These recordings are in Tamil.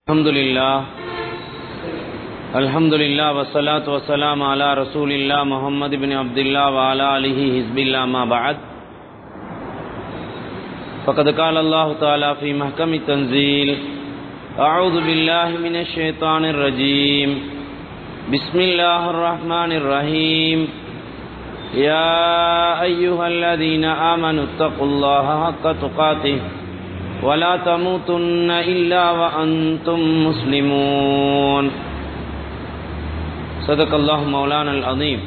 الحمد لله الحمد لله والصلاة والسلام على رسول الله محمد بن عبد الله وعلى آله حزب الله ما بعد فقد قال الله تعالى في محكم التنزيل أعوذ بالله من الشيطان الرجيم بسم الله الرحمن الرحيم يا أيها الذين آمنوا اتقوا الله حق تقاته ولا تموتن إلا وأنتم مسلمون صدق الله مولانا العظيم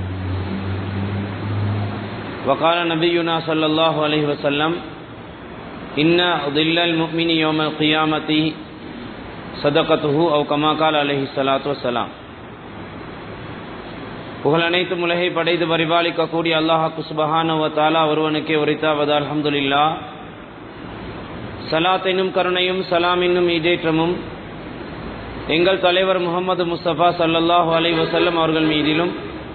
وقال نبينا صلى الله عليه وسلم إن ظل المؤمن يوم القيامة صدقته أو كما قال عليه الصلاة والسلام புகழ் அனைத்து உலகை படைத்து பரிபாலிக்கக்கூடிய அல்லாஹாக்கு சுபஹான தாலா ஒருவனுக்கே உரித்தாவது அல்ஹம்துலில்லா சலாத் என்னும் கருணையும் சலாம் என்னும் ஈடேற்றமும் எங்கள் தலைவர் முகமது முஸ்தபா சல்லல்லாஹு அலை வசல்லம் அவர்கள் மீதிலும்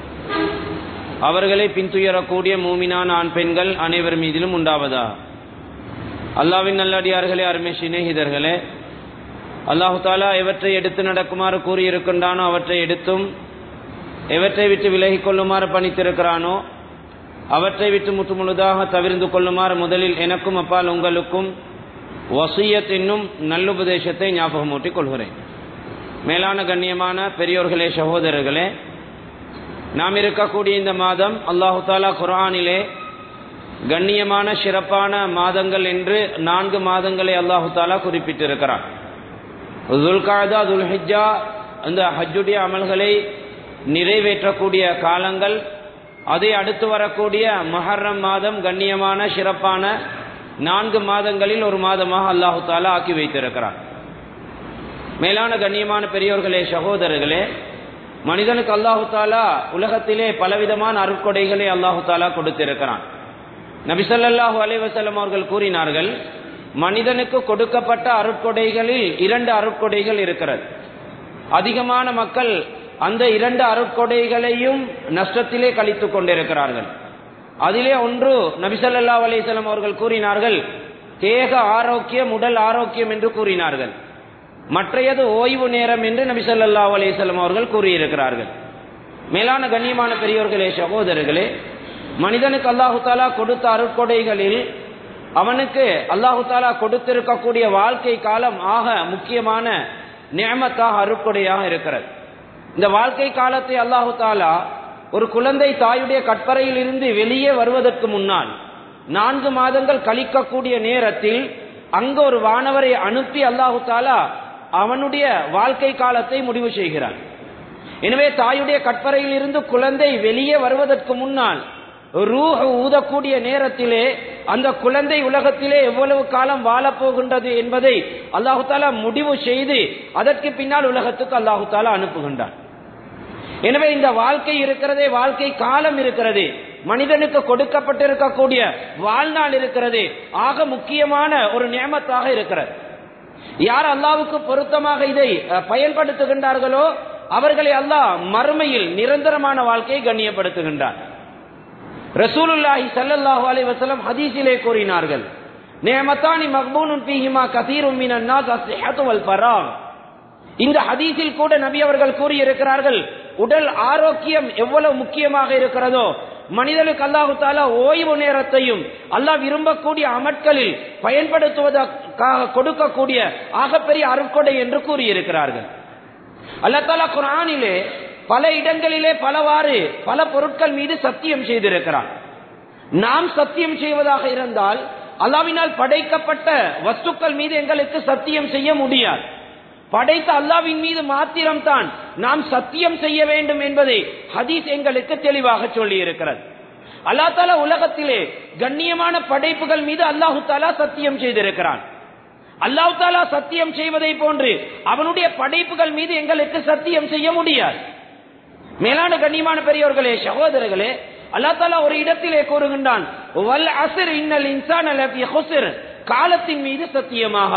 அவர்களை பின்துயரக்கூடிய மூமினான ஆண் பெண்கள் அனைவர் மீதிலும் உண்டாவதா அல்லாவின் நல்லடியார்களே அருமை சிநேகிதர்களே அல்லாஹு தாலா எவற்றை எடுத்து நடக்குமாறு கூறியிருக்கின்றானோ அவற்றை எடுத்தும் எவற்றை விட்டு விலகிக் கொள்ளுமாறு பணித்திருக்கிறானோ அவற்றை விட்டு முற்று முழுதாக தவிர்ந்து கொள்ளுமாறு முதலில் எனக்கும் அப்பால் உங்களுக்கும் வசியத் என்னும் நல்லுபதேசத்தை ஞாபகமூட்டிக் கொள்கிறேன் மேலான கண்ணியமான பெரியோர்களே சகோதரர்களே நாம் இருக்கக்கூடிய இந்த மாதம் அல்லாஹு தாலா குரானிலே கண்ணியமான சிறப்பான மாதங்கள் என்று நான்கு மாதங்களை அல்லாஹு தாலா குறிப்பிட்டிருக்கிறார் துல்காதா துல்ஹிஜா அந்த ஹஜ்ஜுடைய அமல்களை நிறைவேற்றக்கூடிய காலங்கள் அதை அடுத்து வரக்கூடிய மஹர்ரம் மாதம் கண்ணியமான சிறப்பான நான்கு மாதங்களில் ஒரு மாதமாக அல்லாஹு தாலா ஆக்கி வைத்திருக்கிறார் மேலான கண்ணியமான பெரியோர்களே சகோதரர்களே மனிதனுக்கு அல்லாஹு தாலா உலகத்திலே பலவிதமான அருட்கொடைகளை அல்லாஹு தாலா கொடுத்திருக்கிறான் நபிசல்லாஹு அலைவசல்லம் அவர்கள் கூறினார்கள் மனிதனுக்கு கொடுக்கப்பட்ட அருட்கொடைகளில் இரண்டு அருட்கொடைகள் இருக்கிறது அதிகமான மக்கள் அந்த இரண்டு அருட்கொடைகளையும் நஷ்டத்திலே கழித்து கொண்டிருக்கிறார்கள் அதிலே ஒன்று நபிசல்லா அலிசல்லாம் அவர்கள் கூறினார்கள் தேக ஆரோக்கியம் உடல் ஆரோக்கியம் என்று கூறினார்கள் மற்றையது ஓய்வு நேரம் என்று நபிசல்லா அலிசல்லாம் அவர்கள் கூறியிருக்கிறார்கள் மேலான கண்ணியமான பெரியோர்களே சகோதரர்களே மனிதனுக்கு அல்லாஹு தாலா கொடுத்த அருட்கொடைகளில் அவனுக்கு அல்லாஹு தாலா கொடுத்திருக்கக்கூடிய வாழ்க்கை காலம் ஆக முக்கியமான நியமத்தாக அருட்கொடையாக இருக்கிறது இந்த வாழ்க்கை காலத்தை அல்லாஹு தாலா ஒரு குழந்தை தாயுடைய கற்பறையில் இருந்து வெளியே வருவதற்கு முன்னால் நான்கு மாதங்கள் கழிக்கக்கூடிய நேரத்தில் அங்கு ஒரு வானவரை அனுப்பி அல்லாஹு தாலா அவனுடைய வாழ்க்கை காலத்தை முடிவு செய்கிறான் எனவே தாயுடைய கற்பறையில் இருந்து குழந்தை வெளியே வருவதற்கு முன்னால் ரூஹ ஊதக்கூடிய நேரத்திலே அந்த குழந்தை உலகத்திலே எவ்வளவு காலம் வாழப்போகின்றது என்பதை அல்லாஹு தாலா முடிவு செய்து அதற்கு பின்னால் உலகத்துக்கு அல்லாஹு தாலா அனுப்புகின்றான் எனவே இந்த வாழ்க்கை இருக்கிறதே வாழ்க்கை காலம் இருக்கிறது மனிதனுக்கு கொடுக்கப்பட்டிருக்கக்கூடிய வாழ்நாள் இருக்கிறது ஆக முக்கியமான ஒரு நியமத்தாக இருக்கிறது யார் அல்லாவுக்கு பொருத்தமாக இதை பயன்படுத்துகின்றார்களோ அவர்களை அல்லாஹ் மறுமையில் நிரந்தரமான வாழ்க்கையை கண்ணியப்படுத்துகின்றார் ரசூலுல்லாஹி சல்லல்லாஹு அலைஹி வஸல்லம் ஹதீஸிலே கூறினார்கள் நியமத்தானி மக்பூனுன் ஃபீஹிமா கதீரும் மினன் நாஸ் அஸ்ஸிஹத்து வல் ஃபராக் இந்த ஹதீஸில் கூட நபி அவர்கள் கூறியிருக்கிறார்கள் உடல் ஆரோக்கியம் எவ்வளவு முக்கியமாக இருக்கிறதோ மனிதனுக்கு அல்லாஹு தாலா ஓய்வு நேரத்தையும் அல்லாஹ் விரும்பக்கூடிய அமட்களில் பயன்படுத்துவதற்காக கொடுக்கக்கூடிய ஆகப்பெரிய அருட்கொடை என்று கூறியிருக்கிறார்கள் அல்லா தாலா குரானிலே பல இடங்களிலே பலவாறு பல பொருட்கள் மீது சத்தியம் செய்திருக்கிறார் நாம் சத்தியம் செய்வதாக இருந்தால் அல்லாவினால் படைக்கப்பட்ட வஸ்துக்கள் மீது எங்களுக்கு சத்தியம் செய்ய முடியாது படைத்த அல்லாவின் மீது மாத்திரம்தான் நாம் சத்தியம் செய்ய வேண்டும் என்பதை ஹதீஸ் எங்களுக்கு தெளிவாக சொல்லி இருக்கிறது அல்லா தாலா உலகத்திலே கண்ணியமான படைப்புகள் மீது அல்லாஹு தாலா சத்தியம் செய்திருக்கிறான் அல்லாஹு தாலா சத்தியம் செய்வதை போன்று அவனுடைய படைப்புகள் மீது எங்களுக்கு சத்தியம் செய்ய முடியாது மேலான கண்ணியமான பெரியவர்களே சகோதரர்களே அல்லா தாலா ஒரு இடத்திலே கூறுகின்றான் காலத்தின் மீது சத்தியமாக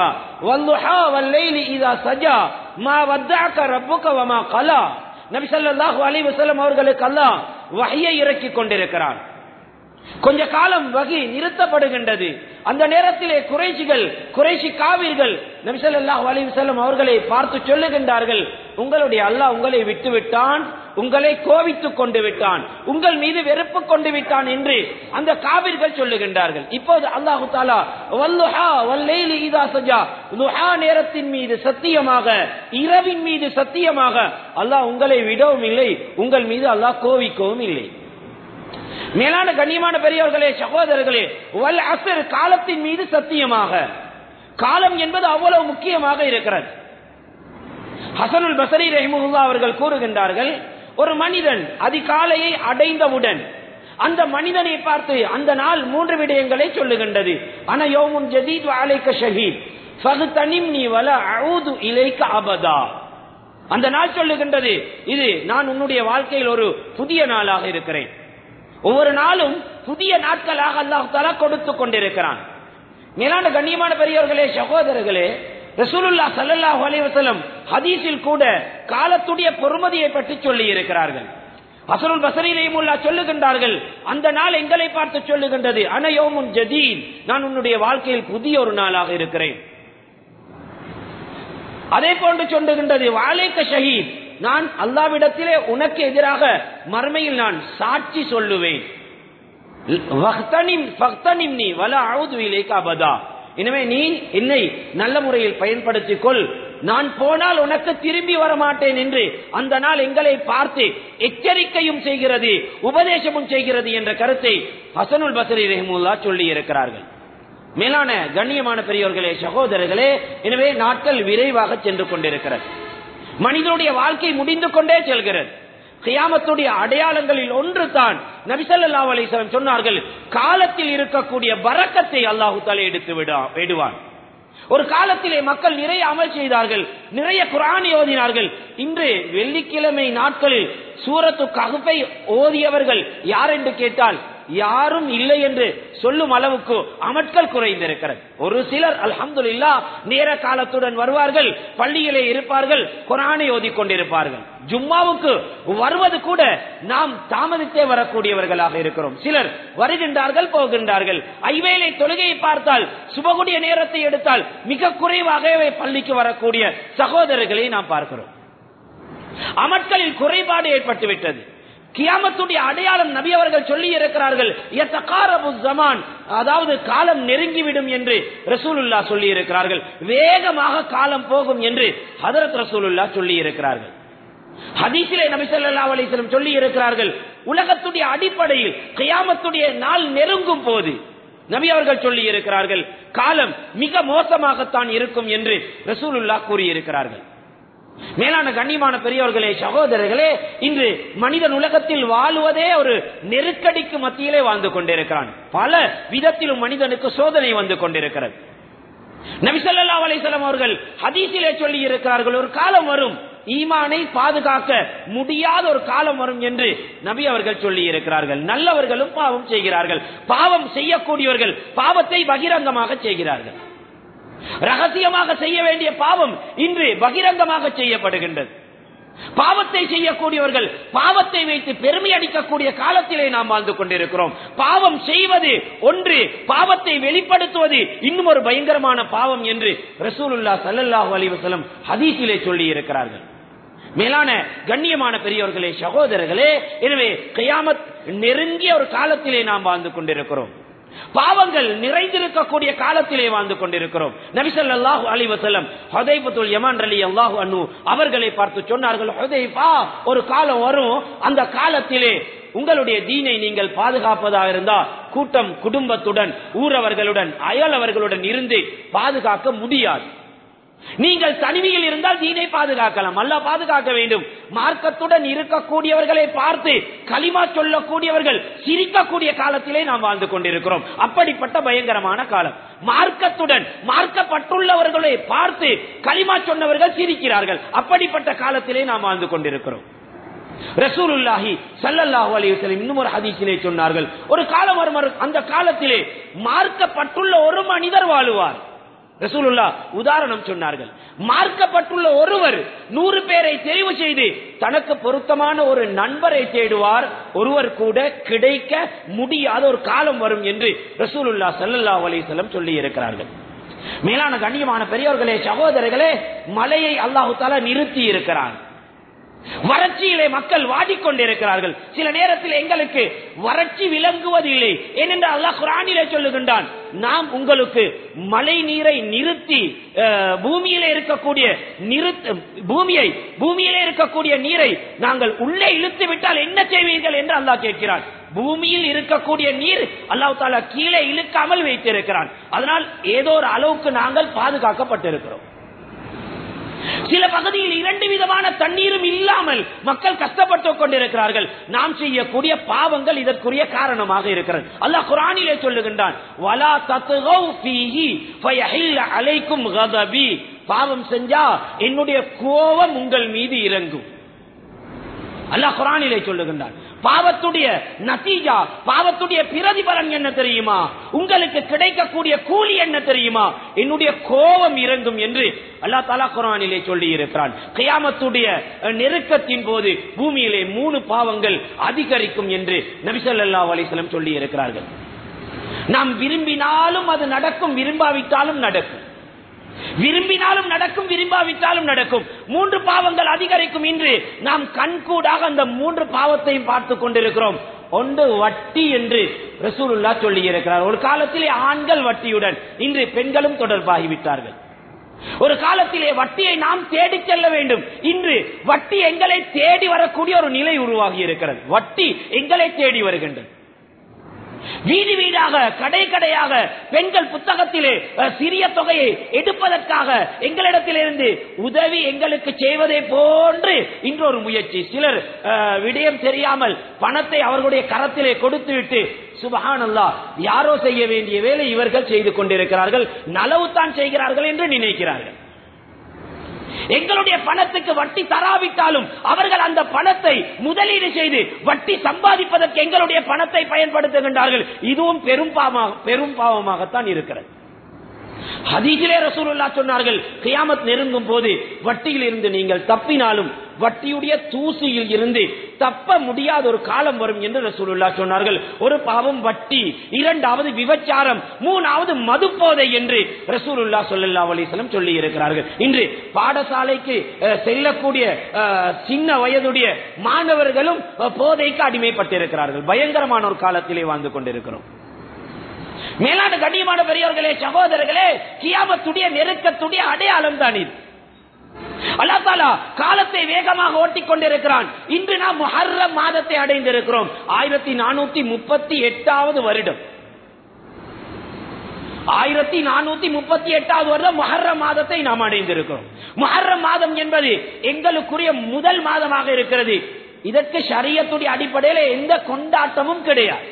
நபி ஸல்லல்லாஹு அலைஹி வஸல்லம் அவர்களுக்கு அல்லாஹ் வஹ்யை இறக்கி கொண்டிருக்கிறான் கொஞ்ச காலம் வகி நிறுத்தப்படுகின்றது அந்த நேரத்திலே குறைசிகள் குறைசி காவிர்கள் நபிசல்லாஹ் அலிவசல்லம் அவர்களை பார்த்து சொல்லுகின்றார்கள் உங்களுடைய அல்லாஹ் உங்களை விட்டு விட்டான் உங்களை கோபித்துக் கொண்டு விட்டான் உங்கள் மீது வெறுப்பு கொண்டு விட்டான் என்று அந்த காவிர்கள் சொல்லுகின்றார்கள் இப்போது அல்லாஹு தாலா வல்லுஹா வல்லைலி இதா சஜா லுஹா நேரத்தின் மீது சத்தியமாக இரவின் மீது சத்தியமாக அல்லாஹ் உங்களை விடவும் இல்லை உங்கள் மீது அல்லாஹ் கோவிக்கவும் இல்லை மேலான கண்ணியமான பெரியவர்களே சகோதரர்களே வல் அசர் காலத்தின் மீது சத்தியமாக காலம் என்பது அவ்வளவு முக்கியமாக இருக்கிறது ஹசனுல் பசரி ரஹிமுல்லா அவர்கள் கூறுகின்றார்கள் ஒரு மனிதன் அதிகாலையை அடைந்தவுடன் அந்த மனிதனை பார்த்து அந்த நாள் மூன்று விடயங்களை சொல்லுகின்றது அன யோமுன் ஜதீத் அலைக்க ஷஹீத் ஃபகுதனிம் நீ வல அவுது இலைக்க அபதா அந்த நாள் சொல்லுகின்றது இது நான் உன்னுடைய வாழ்க்கையில் ஒரு புதிய நாளாக இருக்கிறேன் ஒவ்வொரு நாளும் புதிய நாட்களாக அல்லாஹ் தலா கொடுத்து கொண்டிருக்கிறான் மேலான கண்ணியமான பெரியவர்களே சகோதரர்களே ரசூலுல்லா சல்லல்லாஹு அலைஹி வஸல்லம் ஹதீஸில் கூட காலத்துடைய பொறுமதியை பற்றி சொல்லி இருக்கிறார்கள் அசருல் பசரிலேமுல்லா சொல்லுகின்றார்கள் அந்த நாள் எங்களை பார்த்து சொல்லுகின்றது அனயோமுன் ஜதீத் நான் உன்னுடைய வாழ்க்கையில் புதிய ஒரு நாளாக இருக்கிறேன் அதே போன்று சொல்லுகின்றது வாழைக்க ஷஹீத் நான் அல்லாவிடத்திலே உனக்கு எதிராக மறுமையில் நான் சாட்சி சொல்லுவேன் எனவே நீ என்னை நல்ல முறையில் பயன்படுத்திக் கொள் நான் போனால் உனக்கு திரும்பி வர மாட்டேன் என்று அந்த நாள் எங்களை பார்த்து எச்சரிக்கையும் செய்கிறது உபதேசமும் செய்கிறது என்ற கருத்தை ஹசனுல் பசரி ரஹமுல்லா சொல்லி இருக்கிறார்கள் மேலான கண்ணியமான பெரியவர்களே சகோதரர்களே எனவே நாட்கள் விரைவாக சென்று கொண்டிருக்கிறது மனிதனுடைய வாழ்க்கை முடிந்து கொண்டே செல்கிறது கியாமத்துடைய அடையாளங்களில் ஒன்று தான் நபிசல்லா அலிஸ்லாம் சொன்னார்கள் காலத்தில் இருக்கக்கூடிய பறக்கத்தை அல்லாஹு தலை எடுத்து விடுவான் ஒரு காலத்திலே மக்கள் நிறைய அமல் செய்தார்கள் நிறைய குரான் ஓதினார்கள் இன்று வெள்ளிக்கிழமை நாட்களில் சூரத்து ககுப்பை ஓதியவர்கள் யார் என்று கேட்டால் யாரும் இல்லை என்று சொல்லும் அளவுக்கு அமட்கள் குறைந்திருக்கிறது ஒரு சிலர் அல்ஹம்துல்லா நேர காலத்துடன் வருவார்கள் பள்ளியிலே இருப்பார்கள் குரானை ஓதிக் கொண்டிருப்பார்கள் ஜும்மாவுக்கு வருவது கூட நாம் தாமதித்தே வரக்கூடியவர்களாக இருக்கிறோம் சிலர் வருகின்றார்கள் போகின்றார்கள் ஐவேளை தொழுகையை பார்த்தால் சுபகுடைய நேரத்தை எடுத்தால் மிக குறைவாகவே பள்ளிக்கு வரக்கூடிய சகோதரர்களை நாம் பார்க்கிறோம் அமட்களில் குறைபாடு ஏற்பட்டு விட்டது கியாமத்துடைய அடையாளம் நபி அவர்கள் சொல்லி இருக்கிறார்கள் ஜமான் அதாவது காலம் நெருங்கிவிடும் என்று ரசூலுல்லா சொல்லி இருக்கிறார்கள் வேகமாக காலம் போகும் என்று ஹதரத் ரசூலுல்லா சொல்லி இருக்கிறார்கள் ஹதீசிலே நபி சொல்லா அலிஸ்லம் சொல்லி இருக்கிறார்கள் உலகத்துடைய அடிப்படையில் கியாமத்துடைய நாள் நெருங்கும் போது நபி அவர்கள் சொல்லி இருக்கிறார்கள் காலம் மிக மோசமாகத்தான் இருக்கும் என்று ரசூலுல்லா கூறியிருக்கிறார்கள் மேலான கண்ணியமான பெரியவர்களே சகோதரர்களே இன்று மனிதன் உலகத்தில் வாழுவதே ஒரு நெருக்கடிக்கு மத்தியிலே வாழ்ந்து கொண்டிருக்கிறான் பல விதத்திலும் மனிதனுக்கு சோதனை வந்து கொண்டிருக்கிறது நபிசல்லா அலிசல்லாம் அவர்கள் ஹதீசிலே சொல்லி இருக்கிறார்கள் ஒரு காலம் வரும் ஈமானை பாதுகாக்க முடியாத ஒரு காலம் வரும் என்று நபி அவர்கள் சொல்லி இருக்கிறார்கள் நல்லவர்களும் பாவம் செய்கிறார்கள் பாவம் செய்யக்கூடியவர்கள் பாவத்தை பகிரங்கமாக செய்கிறார்கள் ரகசியமாக செய்ய வேண்டிய பாவம் இன்று பகிரங்கமாக செய்யப்படுகின்றது பாவத்தை செய்யக்கூடியவர்கள் பாவத்தை வைத்து பெருமை அடிக்கக்கூடிய காலத்திலே நாம் வாழ்ந்து கொண்டிருக்கிறோம் பாவம் செய்வது ஒன்று பாவத்தை வெளிப்படுத்துவது இன்னும் ஒரு பயங்கரமான பாவம் என்று ரசூலுல்லா சல்லல்லாஹு அலிவசலம் ஹதீஸிலே சொல்லி இருக்கிறார்கள் மேலான கண்ணியமான பெரியவர்களே சகோதரர்களே எனவே கயாமத் நெருங்கிய ஒரு காலத்திலே நாம் வாழ்ந்து கொண்டிருக்கிறோம் பாவங்கள் நிறைந்திருக்கக்கூடிய காலத்திலே வாழ்ந்து கொண்டிருக்கிறோம் நபிசல்லாஹு அலி வசலம் ஹதைபத்துல் யமான் அலி அல்லாஹு அனு அவர்களை பார்த்து சொன்னார்கள் ஹதைபா ஒரு காலம் வரும் அந்த காலத்திலே உங்களுடைய தீனை நீங்கள் பாதுகாப்பதாக இருந்தா கூட்டம் குடும்பத்துடன் ஊரவர்களுடன் அயலவர்களுடன் இருந்து பாதுகாக்க முடியாது நீங்கள் தனிமையில் இருந்தால் தீனை பாதுகாக்கலாம் அல்ல பாதுகாக்க வேண்டும் மார்க்கத்துடன் இருக்கக்கூடியவர்களை பார்த்து களிமா சொல்லக்கூடியவர்கள் சிரிக்கக்கூடிய காலத்திலே நாம் வாழ்ந்து கொண்டிருக்கிறோம் அப்படிப்பட்ட பயங்கரமான காலம் மார்க்கத்துடன் மார்க்கப்பட்டுள்ளவர்களை பார்த்து களிமா சொன்னவர்கள் சிரிக்கிறார்கள் அப்படிப்பட்ட காலத்திலே நாம் வாழ்ந்து கொண்டிருக்கிறோம் ரசூலுல்லாஹி சல்லல்லாஹு அலைஹி வஸல்லம் இன்னும் ஒரு ஹதீஸிலே சொன்னார்கள் ஒரு காலம் வரும் அந்த காலத்திலே மார்க்கப்பட்டுள்ள ஒரு மனிதர் வாழுவார் ரசூலுல்லா உதாரணம் சொன்னார்கள் மார்க்கப்பட்டுள்ள ஒருவர் நூறு பேரை தெரிவு செய்து தனக்கு பொருத்தமான ஒரு நண்பரை தேடுவார் ஒருவர் கூட கிடைக்க முடியாத ஒரு காலம் வரும் என்று ரசூலுல்லா சல்லல்லா அலிசல்லம் சொல்லி இருக்கிறார்கள் மேலான கண்ணியமான பெரியோர்களே சகோதரர்களே மலையை அல்லாஹு தாலா நிறுத்தி இருக்கிறான் வறட்சியிலே மக்கள் வாடிக்கொண்டிருக்கிறார்கள் சில நேரத்தில் எங்களுக்கு வறட்சி விளங்குவதில்லை ஏனென்றால் அல்லாஹ் குரானிலே சொல்லுகின்றான் நாம் உங்களுக்கு மழை நீரை நிறுத்தி அஹ், பூமியிலே இருக்கக்கூடிய நிறுத்த பூமியை பூமியிலே இருக்கக்கூடிய நீரை நாங்கள் உள்ளே இழுத்து விட்டால் என்ன செய்வீர்கள் என்று அல்லாஹ் கேட்கிறான் பூமியில் இருக்கக்கூடிய நீர் அல்லாஹ் தாலா கீழே இழுக்காமல் வைத்திருக்கிறான் அதனால் ஏதோ ஒரு அளவுக்கு நாங்கள் பாதுகாக்கப்பட்டிருக்கிறோம் சில பகுதியில் இரண்டு விதமான தண்ணீரும் இல்லாமல் மக்கள் கஷ்டப்பட்டுக் கொண்டிருக்கிறார்கள் நாம் செய்யக்கூடிய பாவங்கள் இதற்குரிய காரணமாக இருக்கிறது அல்லாஹ் குரானிலே சொல்லுகின்றான் வலா தத்துகௌ ஃபீஹி ஃபயஹில்ல அலைக்கும் கதபி பாவம் செஞ்சா என்னுடைய கோபம் உங்கள் மீது இறங்கும் அல்லாஹ் குரானிலே சொல்லுகின்றான் பாவத்துடைய நத்தீஜா பாவத்துடைய பிரதிபலன் என்ன தெரியுமா உங்களுக்கு கிடைக்கக்கூடிய கூலி என்ன தெரியுமா என்னுடைய கோபம் இறங்கும் என்று அல்லாஹ் தாலா குரானிலே சொல்லி இருக்கிறான் கியாமத்துடைய அஹ், நெருக்கத்தின் போது பூமியிலே மூணு பாவங்கள் அதிகரிக்கும் என்று நபிசல்லா அலிஸ்லம் சொல்லி இருக்கிறார்கள் நாம் விரும்பினாலும் அது நடக்கும் விரும்பாவிட்டாலும் நடக்கும் விரும்பினாலும் நடக்கும் விரும்பாவிட்டாலும் நடக்கும் மூன்று பாவங்கள் அதிகரிக்கும் இன்று நாம் கண்கூடாக அந்த மூன்று பாவத்தையும் பார்த்து கொண்டிருக்கிறோம் ஒன்று வட்டி என்று ரசூலுல்லா சொல்லி இருக்கிறார் ஒரு காலத்திலே ஆண்கள் வட்டியுடன் இன்று பெண்களும் தொடர்பாகிவிட்டார்கள் ஒரு காலத்திலே வட்டியை நாம் தேடி செல்ல வேண்டும் இன்று வட்டி எங்களை தேடி வரக்கூடிய ஒரு நிலை உருவாகி இருக்கிறது வட்டி எங்களை தேடி வருகின்றது வீதி வீடாக கடை கடையாக பெண்கள் புத்தகத்திலே அஹ், சிறிய தொகையை எடுப்பதற்காக எங்களிடத்திலிருந்து உதவி எங்களுக்கு செய்வதை போன்று இன்றொரு முயற்சி சிலர் அஹ், விடயம் தெரியாமல் பணத்தை அவர்களுடைய கரத்திலே கொடுத்துவிட்டு சுபஹானல்லா யாரோ செய்ய வேண்டிய வேலை இவர்கள் செய்து கொண்டிருக்கிறார்கள் நலவுத்தான் செய்கிறார்கள் என்று நினைக்கிறார்கள் எங்களுடைய பணத்துக்கு வட்டி தராவிட்டாலும் அவர்கள் அந்த பணத்தை முதலீடு செய்து வட்டி சம்பாதிப்பதற்கு எங்களுடைய பணத்தை பயன்படுத்துகின்றார்கள் இதுவும் பெரும் பாவமாக பெரும் பாவமாகத்தான் இருக்கிறது ஹதீஜிலே ரசூலுல்லா சொன்னார்கள் கியாமத் நெருங்கும் போது வட்டியில் இருந்து நீங்கள் தப்பினாலும் வட்டியுடைய தூசியில் இருந்து தப்ப முடியாத ஒரு காலம் வரும் என்று ரசூலுல்லா சொன்னார்கள் ஒரு பாவம் வட்டி இரண்டாவது விபச்சாரம் மூணாவது மதுப்போதை என்று ரசூலுல்லா சொல்லல்லா அலிஸ்லம் சொல்லி இருக்கிறார்கள் இன்று பாடசாலைக்கு அஹ், செல்லக்கூடிய அஹ், சின்ன வயதுடைய மாணவர்களும் அஹ், போதைக்கு அடிமைப்பட்டிருக்கிறார்கள் பயங்கரமான ஒரு காலத்திலே வாழ்ந்து கொண்டிருக்கிறோம் மேலான கண்ணியமான பெரியவர்களே சகோதரர்களே கியாமத்துடைய நெருக்கத்துடைய அடையாளம் தான் இது அல்லா தாலா காலத்தை வேகமாக ஓட்டிக் கொண்டிருக்கிறான் இன்று நாம் முஹர்ரம் மாதத்தை அடைந்திருக்கிறோம் ஆயிரத்தி நானூத்தி முப்பத்தி எட்டாவது வருடம் ஆயிரத்தி நானூத்தி முப்பத்தி எட்டாவது வருடம் மொஹர்ரம் மாதத்தை நாம் அடைந்திருக்கிறோம் மொஹர்ரம் மாதம் என்பது எங்களுக்குரிய முதல் மாதமாக இருக்கிறது இதற்கு ஷரியத்துடைய அடிப்படையில் எந்த கொண்டாட்டமும் கிடையாது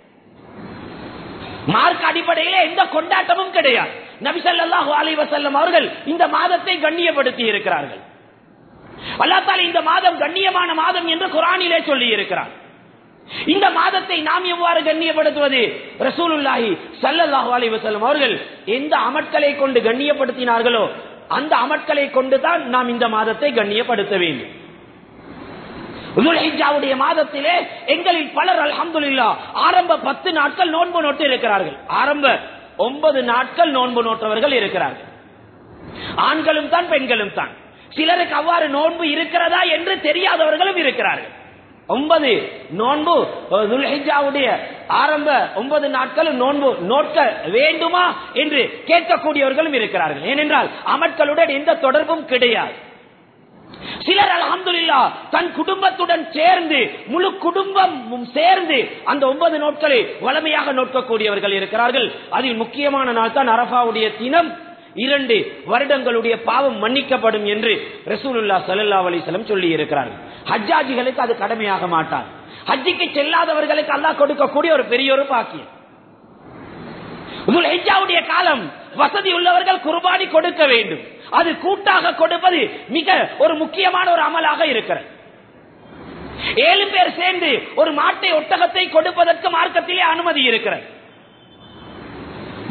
மார்க் அடிப்படையில எந்த கொண்டாட்டமும் கிடையாது நபிசல்லாஹு அலைஹி வஸல்லம் அவர்கள் இந்த மாதத்தை கண்ணியப்படுத்தி இருக்கிறார்கள் அல்லாத்தால இந்த மாதம் கண்ணியமான மாதம் என்று குரானிலே சொல்லி இருக்கிறார் இந்த மாதத்தை நாம் எவ்வாறு கண்ணியப்படுத்துவது ரசூலுல்லாஹி ஸல்லல்லாஹு அலைஹி வஸல்லம் அவர்கள் எந்த அமட்களை கொண்டு கண்ணியப்படுத்தினார்களோ அந்த அமட்களை கொண்டுதான் நாம் இந்த மாதத்தை கண்ணியப்படுத்த வேண்டும் துல்ஹிஜ்ஜாவுடைய மாதத்திலே எங்களில் பலர் அல்ஹம்துலில்லா ஆரம்ப பத்து நாட்கள் நோன்பு நோட்டு இருக்கிறார்கள் ஆரம்ப ஒன்பது நாட்கள் நோன்பு நோற்றவர்கள் இருக்கிறார்கள் ஆண்களும் தான் பெண்களும் தான் சிலருக்கு அவ்வாறு நோன்பு இருக்கிறதா என்று தெரியாதவர்களும் இருக்கிறார்கள் ஒன்பது நோன்பு அஹ், துல்ஹிஜ்ஜாவுடைய ஆரம்ப ஒன்பது நாட்களும் நோன்பு நோக்க வேண்டுமா என்று கேட்கக்கூடியவர்களும் இருக்கிறார்கள் ஏனென்றால் அமட்களுடன் எந்த தொடர்பும் கிடையாது சிலர் அல்ஹம்துலில்லா தன் குடும்பத்துடன் சேர்ந்து முழு குடும்பம் சேர்ந்து அந்த ஒன்பது நாட்களை வளமையாக நோக்கக்கூடியவர்கள் இருக்கிறார்கள் அதில் முக்கியமான நாள் தான் அரபாவுடைய தினம் இரண்டு வருடங்களுடைய பாவம் மன்னிக்கப்படும் என்று ரசூலுல்லா ஸல்லல்லாஹு அலைஹி வஸல்லம் சொல்லி இருக்கிறார்கள் ஹஜ்ஜாஜிகளுக்கு அது கடமையாக மாட்டார் ஹஜ்ஜிக்கு செல்லாதவர்களுக்கு அல்லாஹ் கொடுக்கக்கூடிய ஒரு பெரிய ஒரு பாக்கியம் ஹஜ்ஜாவுடைய காலம் வசதி உள்ளவர்கள் குர்பானி கொடுக்க வேண்டும் அது கூட்டாக கொடுப்பது மிக ஒரு முக்கியமான ஒரு அமலாக இருக்கிறது ஏழு பேர் சேர்ந்து ஒரு மாட்டை ஒட்டகத்தை கொடுப்பதற்கு மார்க்கத்திலே அனுமதி இருக்கிறது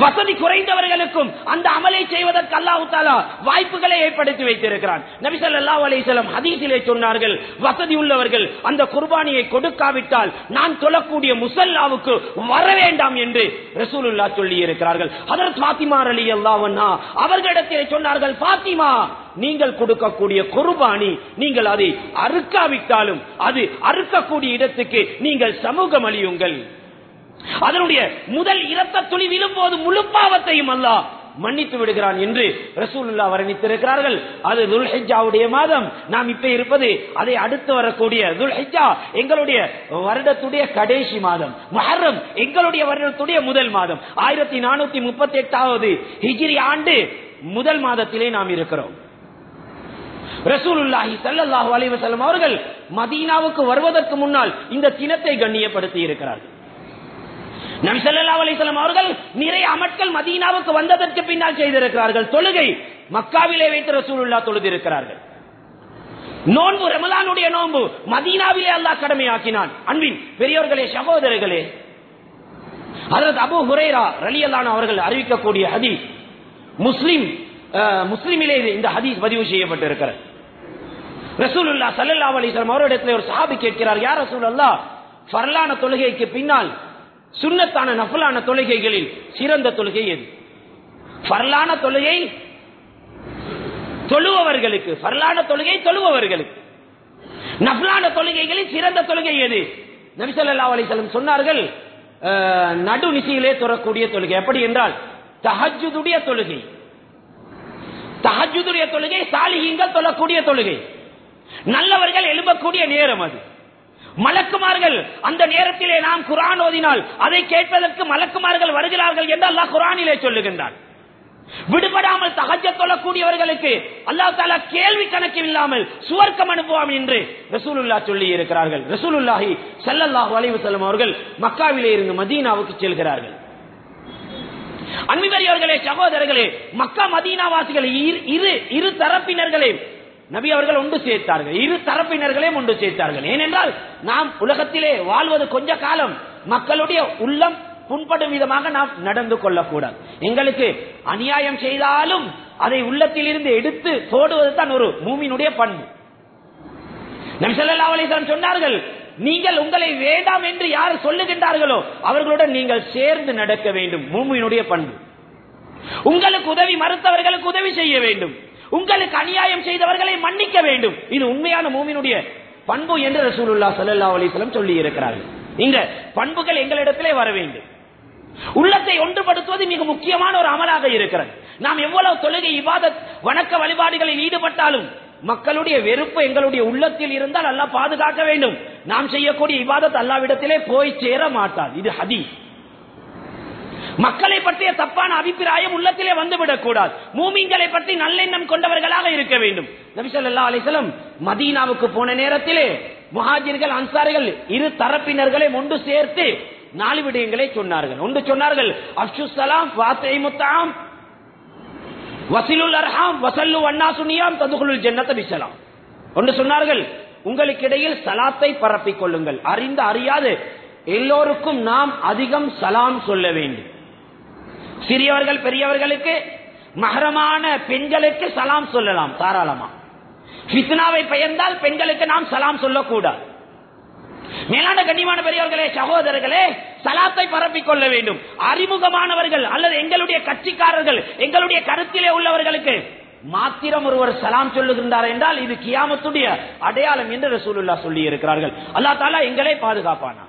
வசதி குறைந்தவர்களுக்கும் அந்த அமலை செய்வதற்கு அல்லாஹு தாலா வாய்ப்புகளை ஏற்படுத்தி வைத்திருக்கிறான் நபி ஸல்லல்லாஹு அலைஹி வஸல்லம் ஹதீஸிலே சொன்னார்கள் வசதி உள்ளவர்கள் அந்த குர்பானியை கொடுக்காவிட்டால் நான் தொழக்கூடிய முசல்லாவுக்கு வர வேண்டாம் என்று ரசூலுல்லாஹ் சொல்லி இருக்கிறார்கள் ஹதரத் ஃபாத்திமா ரலியல்லாஹு அன்ஹா அவர்களிடத்திலே சொன்னார்கள் ஃபாத்திமா நீங்கள் கொடுக்கக்கூடிய குர்பானி நீங்கள் அதை அறுக்காவிட்டாலும் அது அறுக்கக்கூடிய இடத்துக்கு நீங்கள் சமூகம் அழியுங்கள் அதனுடைய முதல் இரத்த துளி விழும்போது முழு பாவத்தையும் அல்லாஹ் மன்னித்து விடுகிறான் என்று ரசூலுல்லா வர்ணித்திருக்கிறார்கள் அது துல்ஹிஜாவுடைய மாதம் நாம் இப்ப இருப்பது அதை அடுத்து வரக்கூடிய துல்ஹிஜா எங்களுடைய வருடத்துடைய கடைசி மாதம் மஹர்ரம் எங்களுடைய வருடத்துடைய முதல் மாதம் ஆயிரத்தி நானூத்தி முப்பத்தி எட்டாவது ஹிஜ்ரி ஆண்டு முதல் மாதத்திலே நாம் இருக்கிறோம் ரசூலுல்லாஹி ஸல்லல்லாஹு அலைஹி வஸல்லம் அவர்கள் மதீனாவுக்கு வருவதற்கு முன்னால் இந்த தினத்தை கண்ணியப்படுத்தி இருக்கிறார்கள் நபி ஸல்லல்லாஹு அலைஹி வஸல்லம் அவர்கள் நிறைய அமட்கள் மதீனாவுக்கு வந்ததற்கு பின்னால் செய்திருக்கிறார்கள் தொழுகை மக்காவிலே வைத்து ரசூலுல்லாஹ் தொழுதிருக்கிறார்கள் நோன்பு ரமலானுடைய நோன்பு மதீனாவிலே அல்லாஹ் கடமையாக்கினான் அன்பின் பெரியோர்களே சகோதரர்களே ஹஜரத் அபூ ஹுரைரா ரலியல்லாஹு அவர்கள் அறிவிக்கக்கூடிய ஹதீஸ் முஸ்லிம் அஹ், முஸ்லிமிலே இது- இந்த ஹதீஸ் பதிவு செய்யப்பட்டிருக்கிறது ரசூலுல்லா ஸல்லல்லாஹு அலைஹி வஸல்லம் அவரிடத்தில் ஒரு சஹாபி கேட்கிறார் யார் ரசூலுல்லாஹ் ஃபர்லான தொழுகைக்கு பின்னால் சுன்னத்தான நஃபலான தொழுகைகளில் சிறந்த தொழுகை எது ஃபர்லான தொழுகை தொழுபவர்களுக்கு ஃபர்லான தொழுகை தொழுபவர்களுக்கு நஃபலான தொழுகைகளில் சிறந்த தொழுகை எது நபி ஸல்லல்லாஹு அலைஹி வஸல்லம் சொன்னார்கள் அஹ், நடு நிசையிலே தொழக்கூடிய தொழுகை எப்படி என்றால் தஹஜ்ஜுடைய தொழுகை தஹஜ்ஜுடைய தொழுகை சாலிஹீங்கள் தொழக்கூடிய தொழுகை நல்லவர்கள் எழும்பக்கூடிய நேரம் அது மலக்குமார்கள் அந்த நேரத்திலே நாம் குரான் ஓதினால் அதை கேட்பதற்கு மலக்குமார்கள் வருகிறார்கள் என்று அல்லாஹ் குரானிலே சொல்லுகின்றான் விடுபடாமல் தகஜ தொழக்கூடியவர்களுக்கு அல்லாஹ் தாலா கேள்வி கணக்கு இல்லாமல் சுவர்க்கம் அனுப்புவான் என்று ரசூலுல்லா சொல்லி இருக்கிறார்கள் ரசூலுல்லாஹி ஸல்லல்லாஹு அலைஹி வஸல்லம் அவர்கள் மக்காவிலே இருந்து மதீனாவுக்கு செல்கிறார்கள் அன்பிவரியவர்களே சகோதரர்களே மக்கா மதீனா வாசிகள் இரு- இரு இரு தரப்பினர்களே நபி அவர்கள் ஒன்று சேர்த்தார்கள் இரு தரப்பினர்களையும் ஒன்று சேர்த்தார்கள் ஏனென்றால் நாம் உலகத்திலே வாழ்வது கொஞ்ச காலம் மக்களுடைய உள்ளம் புண்படும் விதமாக நாம் நடந்து கொள்ளக்கூடாது எங்களுக்கு அநியாயம் செய்தாலும் அதை உள்ளத்தில் இருந்து எடுத்து போடுவது தான் ஒரு மூமியினுடைய பண்பு நபி ஸல்லல்லாஹு அலைஹி வஸல்லம் சொன்னார்கள் நீங்கள் உங்களை வேண்டாம் என்று யார் சொல்லுகின்றார்களோ அவர்களுடன் நீங்கள் சேர்ந்து நடக்க வேண்டும் மூமியினுடைய பண்பு உங்களுக்கு உதவி மறுத்தவர்களுக்கு உதவி செய்ய வேண்டும் உங்களுக்கு அநியாயம் செய்தவர்களை மன்னிக்க வேண்டும் இது உண்மையான மூமியினுடைய பண்பு என்று ரசூலுல்லாஹ் ஸல்லல்லாஹு அலைஹி வஸல்லம் சொல்லி இருக்கிறார்கள் இந்த பண்புகள் எங்களிடத்திலே வர வேண்டும் உள்ளத்தை ஒன்றுபடுத்துவது மிக முக்கியமான ஒரு அமலாக இருக்கிறது நாம் எவ்வளவு தொழுகை இபாதத் வணக்க வழிபாடுகளில் ஈடுபட்டாலும் மக்களுடைய வெறுப்பு எங்களுடைய உள்ளத்தில் இருந்தால் அல்லாஹ் பாதுகாக்க வேண்டும் நாம் செய்யக்கூடிய இபாதத் அல்லாவிடத்திலே போய் சேர மாட்டாது இது ஹதீஸ் மக்களை பற்றிய தப்பான அபிப்பிராயம் உள்ளத்திலே வந்துவிடக் கூடாது மூமிங்களை பற்றி நல்லெண்ணம் கொண்டவர்களாக இருக்க வேண்டும் நபிசல்லா அலிசலம் மதீனாவுக்கு போன நேரத்திலே முஹாஜிர்கள் அன்சாரிகள் இரு தரப்பினர்களை ஒன்று சேர்த்து நாலு விடயங்களை சொன்னார்கள் ஒன்று சொன்னார்கள் அப்சு சலாம் வாத்தை முத்தாம் வசிலுல் அர்ஹாம் வசல்லு வண்ணாசுனியாம் ததுகுலுல் ஜன்னத பிசலாம் ஒன்று சொன்னார்கள் உங்களுக்கு இடையில் சலாத்தை பரப்பிக் கொள்ளுங்கள் அறிந்து அறியாது எல்லோருக்கும் நாம் அதிகம் சலாம் சொல்ல வேண்டும் சிறியவர்கள் பெரியவர்களுக்கு மகரமான பெண்களுக்கு சலாம் சொல்லலாம் தாராளமா ஃபித்னாவை பெயர்ந்தால் பெண்களுக்கு நாம் சலாம் சொல்லக்கூடாது மேலான கண்ணியமான பெரியவர்களே சகோதரர்களே சலாத்தை பரப்பிக் கொள்ள வேண்டும் அறிமுகமானவர்கள் அல்லது எங்களுடைய கட்சிக்காரர்கள் எங்களுடைய கருத்திலே உள்ளவர்களுக்கு மாத்திரம் ஒருவர் சலாம் சொல்லுகின்றார் என்றால் இது கியாமத்துடைய அடையாளம் என்று ரசூலுல்லா சொல்லி இருக்கிறார்கள் அல்லா தாலா எங்களை பாதுகாப்பானா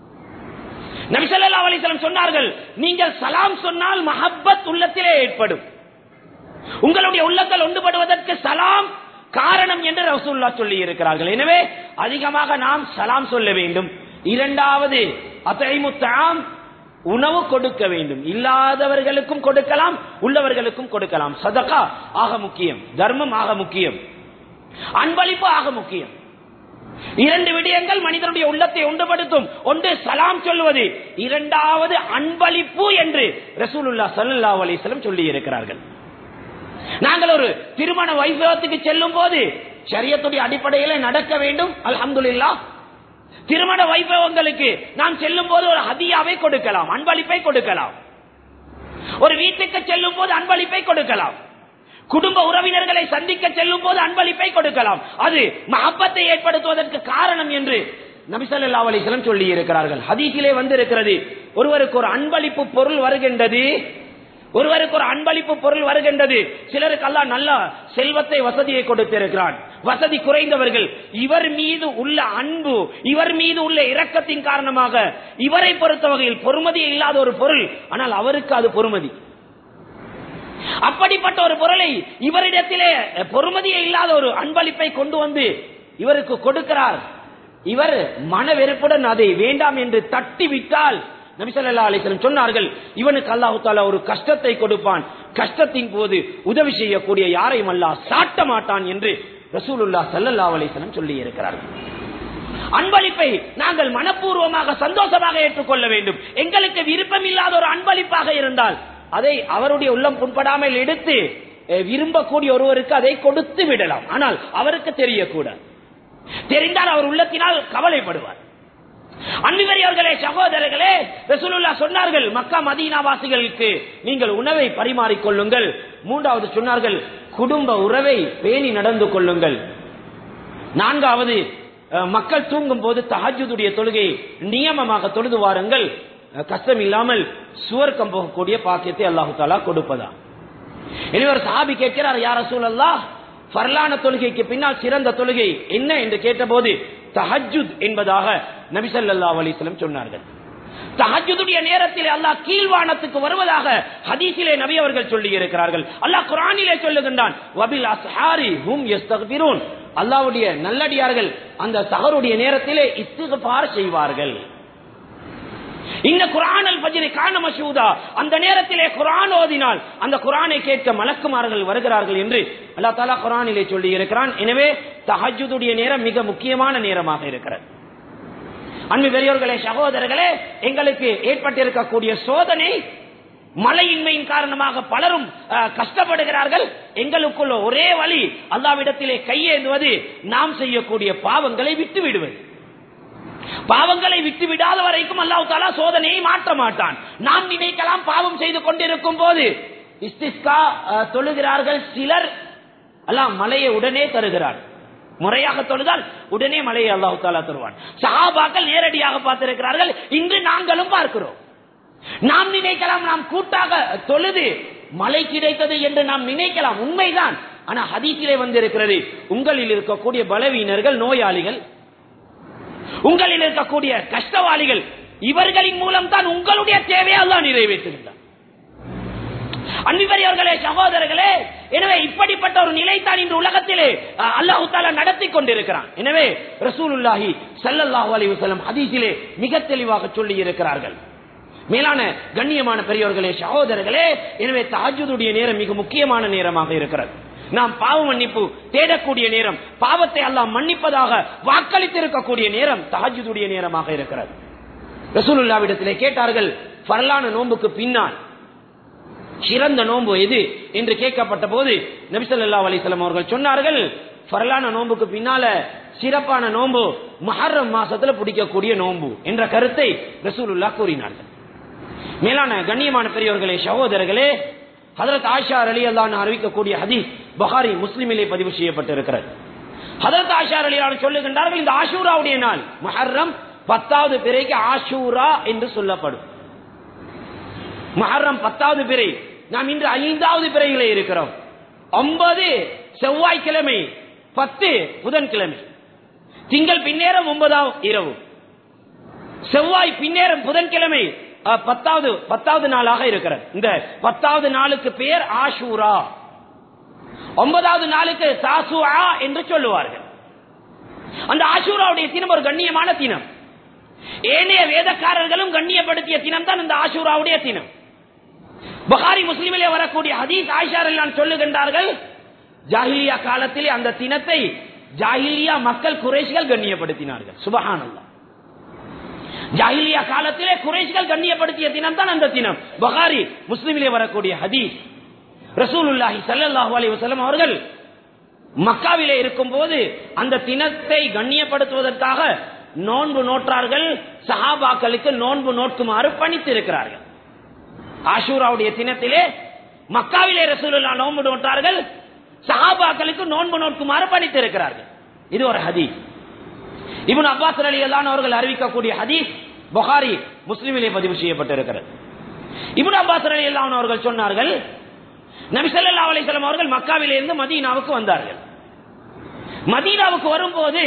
நபிசல்லா அலிஸ்லம் சொன்னார்கள் நீங்கள் சலாம் சொன்னால் மஹப்பத் உள்ளத்திலே ஏற்படும் உங்களுடைய உள்ளங்கள் ஒன்றுபடுவதற்கு சலாம் காரணம் என்று ரசூல்லா சொல்லி இருக்கிறார்கள் எனவே அதிகமாக நாம் சலாம் சொல்ல வேண்டும் இரண்டாவது அத்தைமுத்தாம் உணவு கொடுக்க வேண்டும் இல்லாதவர்களுக்கும் கொடுக்கலாம் உள்ளவர்களுக்கும் கொடுக்கலாம் சதகா ஆக முக்கியம் தர்மம் ஆக முக்கியம் அன்பளிப்பு ஆக முக்கியம் இரண்டு விடயங்கள் மனிதனுடைய உள்ளத்தை ஒன்றுபடுத்தும் ஒன்று சலாம் சொல்வது இரண்டாவது அன்பளிப்பு என்று ரசூலுல்லா சல்லா அலிஸ்லம் சொல்லி இருக்கிறார்கள் நாங்கள் ஒரு திருமண வைபவத்துக்கு செல்லும் போது சரியத்துடைய அடிப்படையில நடக்க வேண்டும் அல்ஹம்துலில்லா திருமண வைபவங்களுக்கு நாம் செல்லும் போது ஒரு ஹதியாவை கொடுக்கலாம் அன்பளிப்பை கொடுக்கலாம் ஒரு வீட்டுக்கு செல்லும் போது அன்பளிப்பை கொடுக்கலாம் குடும்ப உறவினர்களை சந்திக்க செல்லும் போது அன்பளிப்பை கொடுக்கலாம் அது மகப்பத்தை ஏற்படுத்துவதற்கு காரணம் என்று நபிசல்லா அலிஸ்லம் சொல்லி இருக்கிறார்கள் ஹதீஸிலே வந்து இருக்கிறது ஒருவருக்கு ஒரு அன்பளிப்பு பொருள் வருகின்றது ஒருவருக்கு ஒரு அன்பளிப்பு பொருள் வருகின்றது சிலருக்கு அல்லா நல்ல செல்வத்தை வசதியை கொடுத்திருக்கிறான் வசதி குறைந்தவர்கள் இவர் மீது உள்ள அன்பு இவர் மீது உள்ள இரக்கத்தின் காரணமாக இவரை பொறுத்த வகையில் பொறுமதி இல்லாத ஒரு பொருள் ஆனால் அவருக்கு அது பொறுமதி அப்படிப்பட்ட ஒரு பொருளை இவரிடத்திலே பொறுமதியே இல்லாத ஒரு அன்பளிப்பை கொண்டு வந்து இவருக்கு கொடுக்கிறார் இவர் மன வெறுப்புடன் அதை வேண்டாம் என்று தட்டி விட்டால் நபிசல்லா அலிஸ்லம் சொன்னார்கள் இவனுக்கு அல்லாஹு தாலா ஒரு கஷ்டத்தை கொடுப்பான் கஷ்டத்தின் போது உதவி செய்யக்கூடிய யாரையும் அல்லாஹ் சாட்ட மாட்டான் என்று ரசூலுல்லா சல்லல்லா அலிஸ்லம் சொல்லி இருக்கிறார்கள் அன்பளிப்பை நாங்கள் மனப்பூர்வமாக சந்தோஷமாக ஏற்றுக்கொள்ள வேண்டும் எங்களுக்கு விருப்பம் இல்லாத ஒரு அன்பளிப்பாக இருந்தால் அதை அவருடைய உள்ளம் புண்படாமல் எடுத்து விரும்பக்கூடிய ஒருவருக்கு அதை கொடுத்து விடலாம் ஆனால் அவருக்கு தெரியக்கூடாது தெரிந்தால் அவர் உள்ளத்தினால் கவலைப்படுவார் அன்புவரியவர்களே சகோதரர்களே ரசூலுல்லா சொன்னார்கள் மக்கா மதீனா வாசிகளுக்கு நீங்கள் உணவை பரிமாறிக்கொள்ளுங்கள் மூன்றாவது சொன்னார்கள் குடும்ப உறவை பேணி நடந்து கொள்ளுங்கள் நான்காவது மக்கள் தூங்கும் போது தஹஜுடைய தொழுகை நியமமாக தொழுது வாருங்கள் கஷ்டம் இல்லாமல் சுவர்க்கம் போகக்கூடிய பாக்கியத்தை அல்லாஹு தாலா கொடுப்பதா எனவே ஒரு சாபி கேட்கிறார் யார சூழல்லா பரலான தொழுகைக்கு பின்னால் சிறந்த தொழுகை என்ன என்று கேட்டபோது தஹஜுத் என்பதாக நபிசல்லா அலிஸ்லம் சொன்னார்கள் தஹஜுடைய நேரத்தில் அல்லாஹ் கீழ்வானத்துக்கு வருவதாக ஹதீஸிலே நபி அவர்கள் சொல்லி இருக்கிறார்கள் அல்லாஹ் குரானிலே சொல்லுகின்றான் வபில் அஸ்ஹாரி ஹும் யஸ்தக்பிரூன் அல்லாஹ்வுடைய நல்லடியார்கள் அந்த சஹருடைய நேரத்திலே இஸ்திக்பார் செய்வார்கள் இந்த குரானல் பஜனை காண மசூதா அந்த நேரத்திலே குரான் ஓதினால் அந்த குரானை கேட்க மலக்குமார்கள் வருகிறார்கள் என்று அல்லா தாலா குரானிலே சொல்லி இருக்கிறான் எனவே தஹஜுடைய நேரம் மிக முக்கியமான நேரமாக இருக்கிறது அன்பு பெரியோர்களே சகோதரர்களே எங்களுக்கு ஏற்பட்டிருக்கக்கூடிய சோதனை மழையின்மையின் காரணமாக பலரும் கஷ்டப்படுகிறார்கள் எங்களுக்குள்ள ஒரே வழி அல்லாவிடத்திலே கையேந்துவது நாம் செய்யக்கூடிய பாவங்களை விட்டு விடுவது பாவங்களை விட்டு விடாத வரைக்கும் அல்லாஹு தாலா சோதனையை மாற்ற மாட்டான் நாம் நினைக்கலாம் பாவம் செய்து கொண்டிருக்கும் போது இஸ்திஸ்கா தொழுகிறார்கள் சிலர் அல்லாம் மலையை உடனே தருகிறார் முறையாக தொழுதால் உடனே மலையை அல்லாஹு தாலா தருவான் சஹாபாக்கள் நேரடியாக பார்த்திருக்கிறார்கள் இன்று நாங்களும் பார்க்கிறோம் நாம் நினைக்கலாம் நாம் கூட்டாக தொழுது மழை கிடைத்தது என்று நாம் நினைக்கலாம் உண்மைதான் ஆனா ஹதீஸிலே வந்திருக்கிறது உங்களில் இருக்கக்கூடிய பலவீனர்கள் நோயாளிகள் உங்களில் இருக்கக்கூடிய கஷ்டவாளிகள் இவர்களின் மூலம் தான் உங்களுடைய தேவையை எல்லாம் நிறைவேற்றுகின்றார் அன்பிவரியவர்களே சகோதரர்களே எனவே இப்படிப்பட்ட ஒரு நிலைத்தான் இன்று உலகத்திலே அல்லாஹு தாலா நடத்தி கொண்டிருக்கிறான் எனவே ரசூலுல்லாஹி சல்லல்லாஹு அலைஹி வஸல்லம் ஹதீஸிலே மிக தெளிவாக சொல்லி இருக்கிறார்கள் மேலான கண்ணியமான பெரியவர்களே சகோதரர்களே எனவே தஹஜுடைய நேரம் மிக முக்கியமான நேரமாக இருக்கிறது நாம் பாவ மன்னிப்பு தேடக்கூடிய நேரம் பாவத்தை எல்லாம் மன்னிப்பதாக வாக்களித்திருக்கக்கூடிய நேரம் தஹஜுடைய நேரமாக இருக்கிறது ரசூலுல்லாவிடத்திலே கேட்டார்கள் பரலான நோன்புக்கு பின்னால் சிறந்த நோன்பு எது என்று கேட்கப்பட்ட போது நபிசல்லா அலிஸ்லாம் அவர்கள் சொன்னார்கள் பரலான நோன்புக்கு பின்னால சிறப்பான நோன்பு மஹர்ரம் மாசத்துல பிடிக்கக்கூடிய நோன்பு என்ற கருத்தை ரசூலுல்லா கூறினார்கள் மேலான கண்ணியமான பெரியவர்களே சகோதரர்களே ஹதரத் ஆஷா அலி அல்லான்னு அறிவிக்கக்கூடிய ஹதீஸ் பஹாரி முஸ்லிமிலே பதிவு செய்யப்பட்டிருக்கிறது ஹதரத் ஆஷா அலி சொல்லுகின்றார்கள் இந்த ஆஷூராவுடைய நாள் மஹர்ரம் பத்தாவது பிறைக்கு ஆஷூரா என்று சொல்லப்படும் மஹர்ரம் பத்தாவது பிறை நாம் இன்று ஐந்தாவது பிறையிலே இருக்கிறோம் ஒன்பது செவ்வாய்க்கிழமை பத்து புதன்கிழமை திங்கள் பின்னேரம் ஒன்பதாம் இரவு செவ்வாய் பின்னேரம் புதன்கிழமை பத்தாவது பத்தாவது நாளாக இருக்கிறது இந்த பத்தாவது நாளுக்கு பேர் ஆஷூரா ஒன்பதாவது நாளுக்கு சாசுஆ என்று சொல்லுவார்கள் அந்த ஆஷூராவுடைய தினம் ஒரு கண்ணியமான தினம் ஏனைய வேதக்காரர்களும் கண்ணியப்படுத்திய தினம் தான் இந்த ஆஷூராவுடைய தினம் பஹாரி முஸ்லிமிலே வரக்கூடிய ஹதீஸ் ஆயிஷாரெல்லாம் சொல்லுகின்றார்கள் ஜாஹிலியா காலத்திலே அந்த தினத்தை ஜாஹிலியா மக்கள் குறைசிகள் கண்ணியப்படுத்தினார்கள் சுபஹானல்லா ஜாஹிலியா காலத்திலே குறைசிகள் கண்ணியப்படுத்திய தினம் தான் அந்த தினம் பஹாரி முஸ்லிமிலே வரக்கூடிய ஹதீஸ் ரசூலுல்லாஹி சல்லாஹூ அலி வசலம் அவர்கள் மக்காவிலே இருக்கும் போது அந்த தினத்தை கண்ணியப்படுத்துவதற்காக நோன்பு நோற்றார்கள் சஹாபாக்களுக்கு நோன்பு நோக்குமாறு பணித்திருக்கிறார்கள் ஆஷூராவுடைய தினத்திலே மக்காவிலே ரசூலுல்லா நோன்பு நோட்டார்கள் சஹாபாக்களுக்கு நோன்பு நோக்குமாறு பணித்திருக்கிறார்கள் இது ஒரு ஹதீஸ் இப்னு அப்பாஸ் அலி அல்லான் அவர்கள் அறிவிக்கக்கூடிய ஹதீஸ் புகாரி முஸ்லிமிலே பதிவு செய்யப்பட்டிருக்கிறது இப்னு அப்பாஸ் அலி அல்லான் அவர்கள் சொன்னார்கள் நபி ஸல்லல்லாஹு அலைஹி வஸல்லம் அவர்கள் மக்காவிலே இருந்து மதீனாவுக்கு வந்தார்கள் மதீனாவுக்கு வரும்போது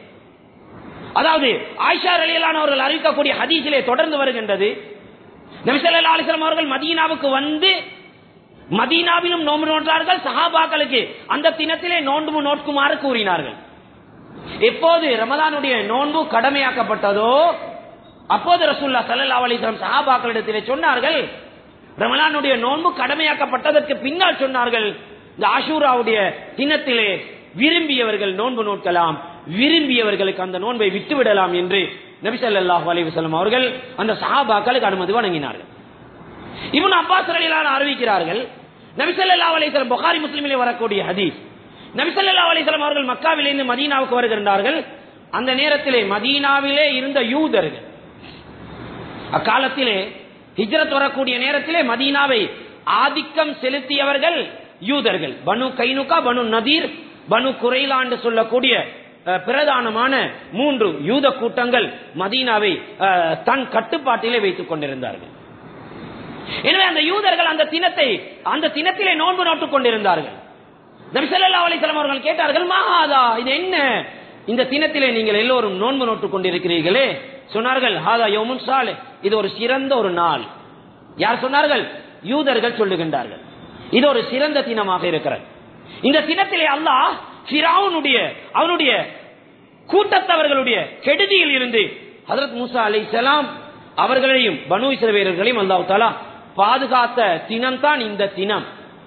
அதாவது ஆயிஷா ரலியல்லான் அவர்கள் அறிவிக்கக்கூடிய ஹதீஸிலே தொடர்ந்து வருகின்றது நபி ஸல்லல்லாஹு அலைஹி வஸல்லம் அவர்கள் மதீனாவுக்கு வந்து மதீனாவிலும் நோன்பு நோட்டார்கள் சஹாபாக்களுக்கு அந்த தினத்திலே நோன்பு நோக்குமாறு கூறினார்கள் எப்போது ரமதானுடைய நோன்பு கடமையாக்கப்பட்டதோ அப்போது ரசூல்லா ஸல்லல்லாஹு அலைஹி வஸல்லம் சஹாபாக்களிடத்திலே சொன்னார்கள் ரமலானுடைய நோன்பு கடமையாக்கப்பட்டதற்கு பின்னால் சொன்னார்கள் இந்த ஆஷூராவுடைய தினத்திலே விரும்பியவர்கள் நோன்பு நோக்கலாம் விரும்பியவர்களுக்கு அந்த நோன்பை விட்டுவிடலாம் என்று நபி ஸல்லல்லாஹு அலைஹி வஸல்லம் அவர்கள் அந்த சஹாபாக்களுக்கு அனுமதி வழங்கினார்கள் இப்னு அப்பாஸ் ரலியல்லாஹு அன்ஹு அறிவிக்கிறார்கள் நபி ஸல்லல்லாஹு அலைஹி வஸல்லம் புகாரி முஸ்லிமிலே வரக்கூடிய ஹதீஸ் நபி ஸல்லல்லாஹு அலைஹி வஸல்லம் அவர்கள் மக்காவிலிருந்து மதீனாவுக்கு வருகின்றார்கள் அந்த நேரத்திலே மதீனாவிலே இருந்த யூதர்கள் அக்காலத்திலே ஹிஜ்ரத் வரக்கூடிய நேரத்திலே மதீனாவை ஆதிக்கம் செலுத்தியவர்கள் யூதர்கள் பனு கைனுகா பனு நதீர் பனு குரைலா என்று சொல்லக்கூடிய அஹ், பிரதானமான மூன்று யூத கூட்டங்கள் மதீனாவை அஹ், தன் கட்டுப்பாட்டிலே வைத்துக் கொண்டிருந்தார்கள் எனவே அந்த யூதர்கள் அந்த தினத்தை அந்த தினத்திலே நோன்பு நோட்டுக் கொண்டிருந்தார்கள் நபி ஸல்லல்லாஹு அலைஹி வஸல்லம் அவர்கள் கேட்டார்கள் மகாதா இது என்ன இந்த தினத்திலே நீங்கள் எல்லோரும் நோன்பு நோட்டுக் கொண்டிருக்கிறீர்களே சொன்னார்கள் ஹாதா யௌமுன் சாலிஹ் இது ஒரு சிறந்த ஒரு நாள் யார் சொன்னார்கள் யூதர்கள் சொல்லுகின்றார்கள் இது ஒரு சிறந்த தினமாக இருக்கிறது இந்த தினத்திலே அல்லாஹ் ஃபிரௌனுடைய அவனுடைய கூட்டத்தவர்களுடைய கெடுதியில் இருந்து ஹஜரத் மூசா அலைஹிஸ்ஸலாம் அவர்களையும் பனு இஸ்ரவேலர்களையும் அல்லாஹ் தாலா பாதுகாத்த தினம்தான் இந்த தினம்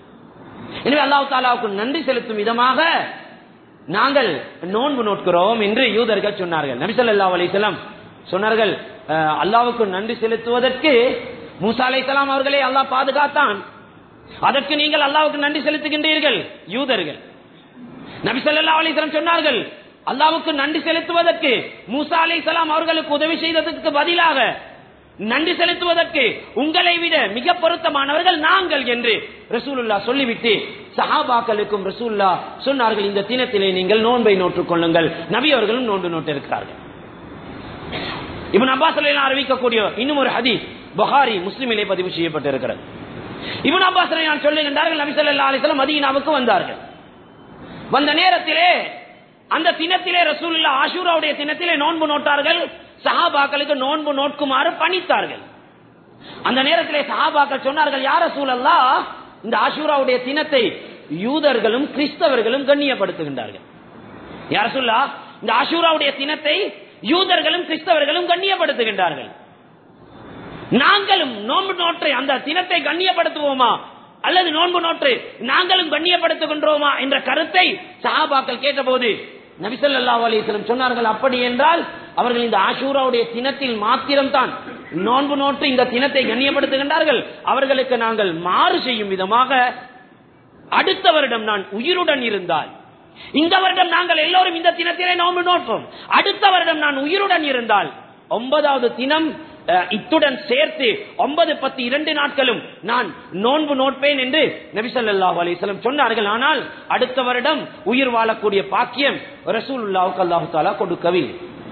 எனவே அல்லாஹ் தாலாவுக்கு நன்றி செலுத்தும் விதமாக நாங்கள் நோன்பு நோட்கிறோம் என்று யூதர்கள் சொன்னார்கள் நபி ஸல்லல்லாஹு அலைஹி வஸல்லம் சொன்னார்கள் அஹ், அல்லாஹ்வுக்கு நன்றி செலுத்துவதற்கு மூசா அலைஹிஸ்ஸலாம் அவர்களே அல்லாஹ் பாதுகாத்தான் அதற்கு நீங்கள் அல்லாஹ்வுக்கு நன்றி செலுத்துகின்றீர்கள் யூதர்கள் நபி ஸல்லல்லாஹு அலைஹி வஸல்லம் சொன்னார்கள் அல்லாஹ்வுக்கு நன்றி செலுத்துவதற்கு மூசா அலைஹிஸ்ஸலாம் அவர்களுக்கு உதவி செய்ததற்கு பதிலாக நன்றி செலுத்துவதற்கு உங்களை விட மிக பொருத்தமானவர்கள் நாங்கள் என்று ரசூலுல்லா சொல்லிவிட்டு சஹாபாக்களுக்கும் ரசூல்லா சொன்னார்கள் இந்த தினத்திலே நீங்கள் நோன்பை நோற்றுக் கொள்ளுங்கள் நபி அவர்களும் நோன்பு நோட்டிருக்கிறார்கள் இவன் அப்பாஸ் ரலியல்லாஹு அறிவிக்கக்கூடிய இன்னும் ஒரு ஹதீஸ் புகாரி முஸ்லிமிலே பதிவு செய்யப்பட்டிருக்கிறது இவன் அப்பாஸ் ரலியல்லாஹு சொல்லுகின்றார்கள் நபி ஸல்லல்லாஹு அலைஹி வஸல்லம் மதீனாவுக்கு வந்தார்கள் வந்த நேரத்திலே அந்த தினத்திலே ரசூலுல்லா ஆஷூராவுடைய தினத்திலே நோன்பு நோட்டார்கள் சஹாபாக்களுக்கு நோன்பு நோட்குமாறு பணித்தார்கள் அந்த நேரத்திலே சஹாபாக்கள் சொன்னார்கள் யார் ரசூலல்லா இந்த ஆஷூராவுடைய தினத்தை யூதர்களும் கிறிஸ்தவர்களும் கண்ணியப்படுத்துகின்றார்கள் யார் சொல்லா இந்த ஆஷூராவுடைய தினத்தை யூதர்களும் கிறிஸ்தவர்களும் கண்ணியப்படுத்துகின்றார்கள் நாங்களும் நோன்பு நோற்றை அந்த தினத்தை கண்ணியப்படுத்துவோமா அல்லது நோன்பு நோற்று நாங்களும் கண்ணியப்படுத்துகின்றோமா என்ற கருத்தை சஹாபாக்கள் கேட்டபோது நபிசல்லாஹு அலிஸ்லம் சொன்னார்கள் அப்படி என்றால் அவர்கள் இந்த ஆஷூராவுடைய தினத்தில் மாத்திரம்தான் நோன்பு நோட்டு இந்த தினத்தை கண்ணியப்படுத்துகின்றார்கள் அவர்களுக்கு நாங்கள் மாறு செய்யும் விதமாக அடுத்த வருடம் நான் உயிருடன் இருந்தால் இந்த வருடம் நாங்கள் எல்லோரும் இந்த தினத்திலே நோன்பு நோட்போம் அடுத்த வருடம் நான் உயிருடன் இருந்தால் ஒன்பதாவது தினம் அஹ், இத்துடன் சேர்த்து ஒன்பது பத்து இரண்டு நாட்களும் நான் நோன்பு நோட்பேன் என்று நபிசல்லாஹு அலிஸ்லம் சொன்னார்கள் ஆனால் அடுத்த வருடம் உயிர் வாழக்கூடிய பாக்கியம் ரசூலுல்லாவுக்கு அல்லாஹு தாலா கொடுக்கவில்லை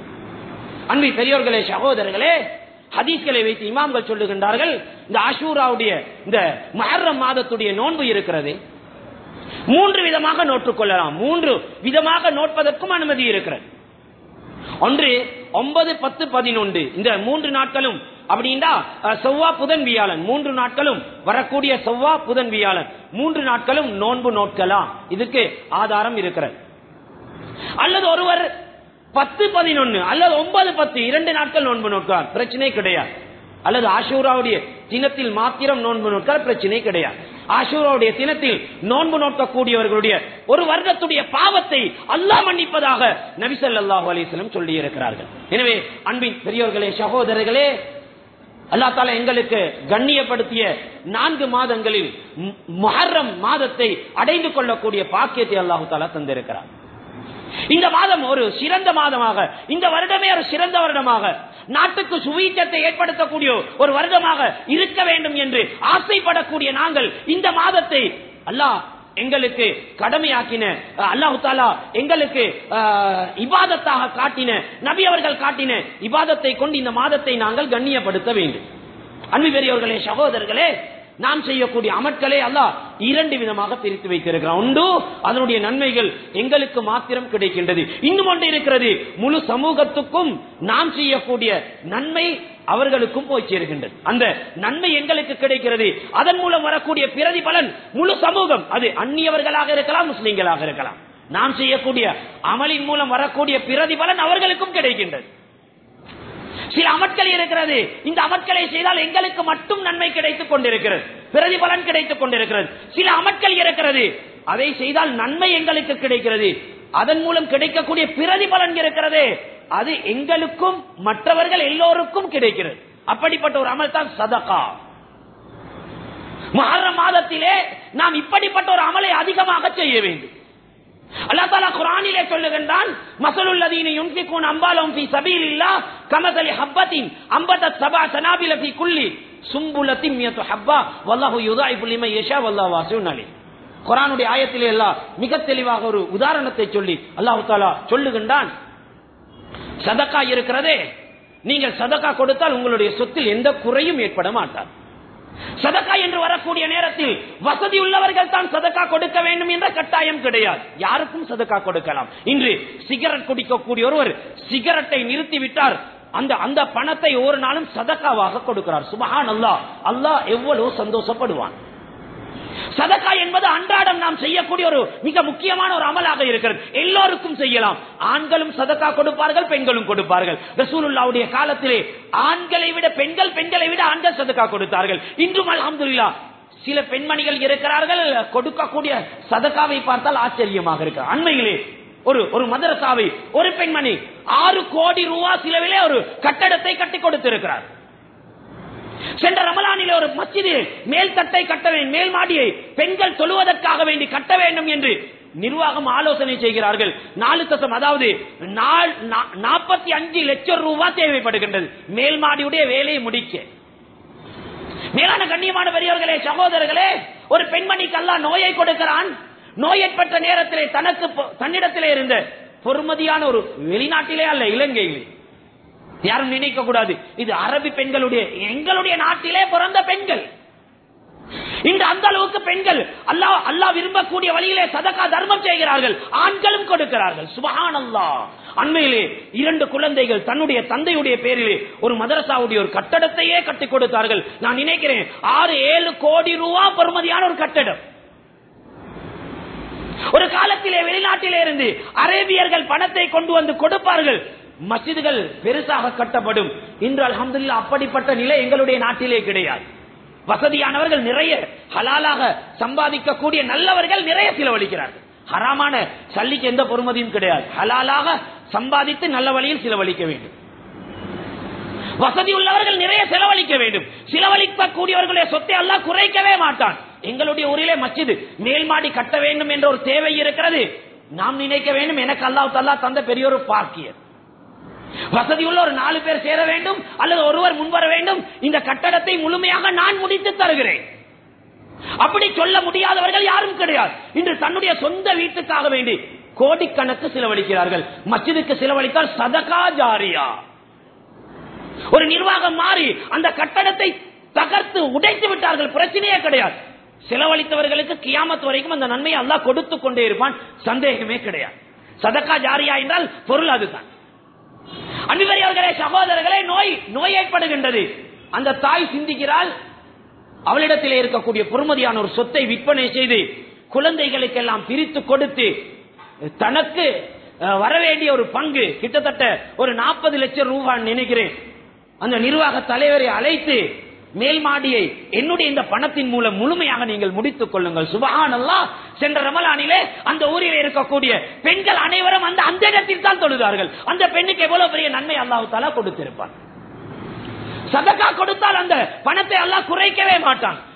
அன்பி பெரியோர்களே சகோதரர்களே ஹதீஸ்களை வைத்து இமாம்கள் சொல்லுகின்றார்கள் இந்த ஆஷூராவுடைய இந்த மஹர்ரம் மாதத்துடைய நோன்பு இருக்கிறது மூன்று விதமாக நோற்றுக் கொள்ளலாம் மூன்று விதமாக நோட்பதற்கும் அனுமதி இருக்கிறது ஒன்று ஒன்பது பத்து பதினொன்று இந்த மூன்று நாட்களும் அப்படின்னா அஹ், செவ்வா புதன் வியாழன் மூன்று நாட்களும் வரக்கூடிய செவ்வா புதன் வியாழன் மூன்று நாட்களும் நோன்பு நோட்கலாம் இதுக்கு ஆதாரம் இருக்கிறது அல்லது ஒருவர் பத்து பதினொன்னு அல்லது ஒன்பது பத்து இரண்டு நாட்கள் நோன்பு நோக்கார் பிரச்சனை கிடையாது அல்லது ஆஷூராவுடைய தினத்தில் மாத்திரம் நோன்பு நோக்கால் பிரச்சனை கிடையாது ஆஷூராவுடைய தினத்தில் நோன்பு நோக்கக்கூடியவர்களுடைய ஒரு வருடத்துடைய பாவத்தை அல்லாஹ் மன்னிப்பதாக நபிசல்லாஹு அலிஸ்லம் சொல்லி இருக்கிறார்கள் எனவே அன்பின் பெரியோர்களே சகோதரர்களே அல்லா தாலா எங்களுக்கு கண்ணியப்படுத்திய நான்கு மாதங்களில் மு- முஹர்ரம் மாதத்தை அடைந்து கொள்ளக்கூடிய பாக்கியத்தை அல்லாஹு தாலா தந்திருக்கிறார் இந்த மாதம் ஒரு சிறந்த மாதமாக இந்த வருடமே ஒரு சிறந்த வருடமாக நாட்டுக்கு சுவீச்சத்தை ஏற்படுத்தக்கூடிய ஒரு வருடமாக இருக்க வேண்டும் என்று ஆசைப்படக்கூடிய நாங்கள் இந்த மாதத்தை அல்லாஹ் எங்களுக்கு கடமையாக்கின அஹ், அல்லாஹு தாலா எங்களுக்கு அஹ், இபாதத்தாக காட்டின நபி அவர்கள் காட்டின இபாதத்தை கொண்டு இந்த மாதத்தை நாங்கள் கண்ணியப்படுத்த வேண்டும் அன்பு பெரியவர்களே சகோதரர்களே நாம் செய்யக்கூடிய அமட்களே அல்லாஹ் இரண்டு விதமாக பிரித்து வைத்திருக்கிறான் ஒன்று அதனுடைய நன்மைகள் எங்களுக்கு மாத்திரம் கிடைக்கின்றது இன்னும் ஒன்று இருக்கிறது முழு சமூகத்துக்கும் நாம் செய்யக்கூடிய நன்மை அவர்களுக்கும் போய் சேருகின்றது அந்த நன்மை எங்களுக்கு கிடைக்கிறது அதன் மூலம் வரக்கூடிய பிரதிபலன் முழு சமூகம் அது அந்நியவர்களாக இருக்கலாம் முஸ்லிம்களாக இருக்கலாம் நாம் செய்யக்கூடிய அமலின் மூலம் வரக்கூடிய பிரதிபலன் அவர்களுக்கும் கிடைக்கின்றது சில அமட்கள் இருக்கிறது இந்த அமட்களை செய்தால் எங்களுக்கு மட்டும் நன்மை கிடைத்துக் கொண்டிருக்கிறது பிரதிபலன் கிடைத்துக் கொண்டிருக்கிறது சில அமட்கள் இருக்கிறது அதை செய்தால் நன்மை எங்களுக்கு கிடைக்கிறது அதன் மூலம் கிடைக்கக்கூடிய பிரதிபலன் இருக்கிறது அது எங்களுக்கும் மற்றவர்கள் எல்லோருக்கும் கிடைக்கிறது அப்படிப்பட்ட ஒரு அமல் தான் சதகா மகர மாதத்திலே நாம் இப்படிப்பட்ட ஒரு அமலை அதிகமாக செய்ய வேண்டும் அல்லா தாலா குரானிலே சொல்லுகின்றான் மசலுல்லதீன யுன்ஃபிகூன் அம்பாலஹும் ஃபீ சபீலில்லாஹ் கமஸலி ஹப்பத்தின் அம்பதத் சபா சனாபில ஃபீ குல்லி சும்புலத்தின் மியத்து ஹப்பா வல்லாஹு யுதாயிஃபு லிமன் யஷா வல்லாஹு வாசிஉன் அலீம் குரானுடைய ஆயத்திலே எல்லாம் மிக தெளிவாக ஒரு உதாரணத்தை சொல்லி அல்லாஹ் தாலா சொல்லுகின்றான் சதக்கா இருக்கிறதே நீங்கள் சதக்கா கொடுத்தால் உங்களுடைய சொத்தில் எந்த குறையும் ஏற்பட மாட்டார் சதக்கா என்று வரக்கூடிய நேரத்தில் வசதி உள்ளவர்கள் தான் சதக்கா கொடுக்க வேண்டும் என்ற கட்டாயம் கிடையாது யாருக்கும் சதக்கா கொடுக்கலாம் இன்று சிகரெட் குடிக்கக்கூடிய ஒருவர் சிகரெட்டை நிறுத்திவிட்டார் அந்த அந்த பணத்தை ஒரு நாளும் சதக்காவாக கொடுக்கிறார் சுபஹான் அல்லாஹ் அல்லாஹ் எவ்வளவு சந்தோஷப்படுவான் சதக்கா என்பது அன்றாடம் நாம் செய்யக்கூடிய ஒரு மிக முக்கியமான ஒரு அமலாக இருக்கிறது எல்லோருக்கும் செய்யலாம் ஆண்களும் சதக்கா கொடுப்பார்கள் பெண்களும் கொடுப்பார்கள் ரசூலுல்லாவுடைய காலத்திலே ஆண்களை விட பெண்கள் பெண்களை விட ஆண்கள் சதக்கா கொடுத்தார்கள் இன்றும் அல்ஹம்துலில்லா சில பெண்மணிகள் இருக்கிறார்கள் கொடுக்கக்கூடிய சதக்காவை பார்த்தால் ஆச்சரியமாக இருக்கிறார் அண்மையிலே ஒரு ஒரு மதரசாவை ஒரு பெண்மணி ஆறு கோடி ரூபாய் செலவிலே ஒரு கட்டடத்தை கட்டி கொடுத்திருக்கிறார் சென்ற ரமலானில் ஒரு மஸ்ஜிது மேல் தட்டை கட்ட வேண்டும் மேல் மாடியை பெண்கள் தொழுவதற்காக வேண்டி கட்ட வேண்டும் என்று நிர்வாகம் ஆலோசனை செய்கிறார்கள் நாலு தசம் அதாவது நாற்பத்தி அஞ்சு லட்சம் ரூபாய் தேவைப்படுகின்றது மேல் மாடியுடைய வேலையை முடிக்க மேலான கண்ணியமான பெரியவர்களே சகோதரர்களே ஒரு பெண்மணிக்கு அல்லா நோயை கொடுக்கிறான் நோயை பெற்ற நேரத்திலே தனக்கு பொ- தன்னிடத்திலே இருந்த பொறுமதியான ஒரு வெளிநாட்டிலே அல்ல இலங்கையிலே யாரும் நினைக்க கூடாது இது அரபி பெண்களுடைய எங்களுடைய நாட்டிலே பிறந்த பெண்கள் இன்று அந்த அளவுக்கு பெண்கள் அல்லாஹ் அல்லாஹ் விரும்பக்கூடிய வழியிலே சதக்கா தர்மம் செய்கிறார்கள் ஆண்களும் கொடுக்கிறார்கள் சுபஹான் அல்லாஹ் அண்மையிலே இரண்டு குழந்தைகள் தன்னுடைய தந்தையுடைய பேரிலே ஒரு மதரசாவுடைய ஒரு கட்டடத்தையே கட்டி கொடுத்தார்கள் நான் நினைக்கிறேன் ஆறு ஏழு கோடி ரூபா பெறுமதியான ஒரு கட்டடம் ஒரு காலத்திலே வெளிநாட்டிலே இருந்து அரேபியர்கள் பணத்தை கொண்டு வந்து கொடுப்பார்கள் மசிதுகள் பெருசாக கட்டப்படும் இன்று அல்ஹம்துலில்லாஹ் அப்படிப்பட்ட நிலை எங்களுடைய நாட்டிலே கிடையாது வசதியானவர்கள் நிறைய ஹலாலாக சம்பாதிக்கக்கூடிய நல்லவர்கள் நிறைய செலவழிக்கிறார்கள் ஹராமான சல்லிக்கு எந்த பொறுமதியும் கிடையாது ஹலாலாக சம்பாதித்து நல்ல வழியில் செலவழிக்க வேண்டும் வசதி உள்ளவர்கள் நிறைய செலவழிக்க வேண்டும் செலவழிக்கக்கூடியவர்களுடைய சொத்தை எல்லாம் குறைக்கவே மாட்டான் எங்களுடைய ஊரிலே மஸ்ஜிது மேல் மாடி கட்ட வேண்டும் என்ற ஒரு தேவை இருக்கிறது நாம் நினைக்க வேண்டும் எனக்கு அல்லாஹ் தல்லா தந்த பெரிய ஒரு பாக்கியம் வசதி உள்ள ஒரு நாலு பேர் சேர வேண்டும் அல்லது ஒருவர் முன்வர வேண்டும் இந்த கட்டடத்தை முழுமையாக நான் முடித்து தருகிறேன் அப்படி சொல்ல முடியாதவர்கள் யாரும் கிடையாது இன்று தன்னுடைய சொந்த வீட்டுக்காக வேண்டி கோடிக்கணக்கு செலவழிக்கிறார்கள் மஸ்ஜிதுக்கு செலவழித்தால் சதகா ஜாரியா ஒரு நிர்வாகம் மாறி அந்த கட்டடத்தை தகர்த்து உடைத்து விட்டார்கள் பிரச்சனையே கிடையாது செலவழித்தவர்களுக்கு கியாமத் வரைக்கும் அந்த நன்மையை அல்லாஹ் கொடுத்து கொண்டே இருப்பான் சந்தேகமே கிடையாது சதக்கா ஜாரியா என்றால் பொருள் அதுதான் அன்பர்களே சகோதரர்களே நோய் நோய் ஏற்படுகின்றது அந்த தாய் சிந்திக்கிறாள் அவளிடத்திலே இருக்கக்கூடிய பொறுமதியான ஒரு சொத்தை விற்பனை செய்து குழந்தைகளுக்கெல்லாம் பிரித்து கொடுத்து தனக்கு அஹ், வரவேண்டிய ஒரு பங்கு கிட்டத்தட்ட ஒரு நாற்பது லட்சம் ரூபாய் நினைக்கிறேன் அந்த நிர்வாக தலைவரை அழைத்து மேல் மாடியை என்னுடைய இந்த பணத்தின் மூலம் முழுமையாக நீங்கள் முடித்துக் கொள்ளுங்கள் சுபஹானல்லா சென்ற ரமலானிலே அந்த ஊரில் இருக்கக்கூடிய பெண்கள் அனைவரும் அந்த அந்த இடத்தில் தான் தொழுதார்கள் அந்த பெண்ணுக்கு எவ்வளவு பெரிய நன்மை அல்லாஹு தாலா கொடுத்திருப்பான் சதக்கா கொடுத்தால் அந்த பணத்தை அல்லாஹ் குறைக்கவே மாட்டான்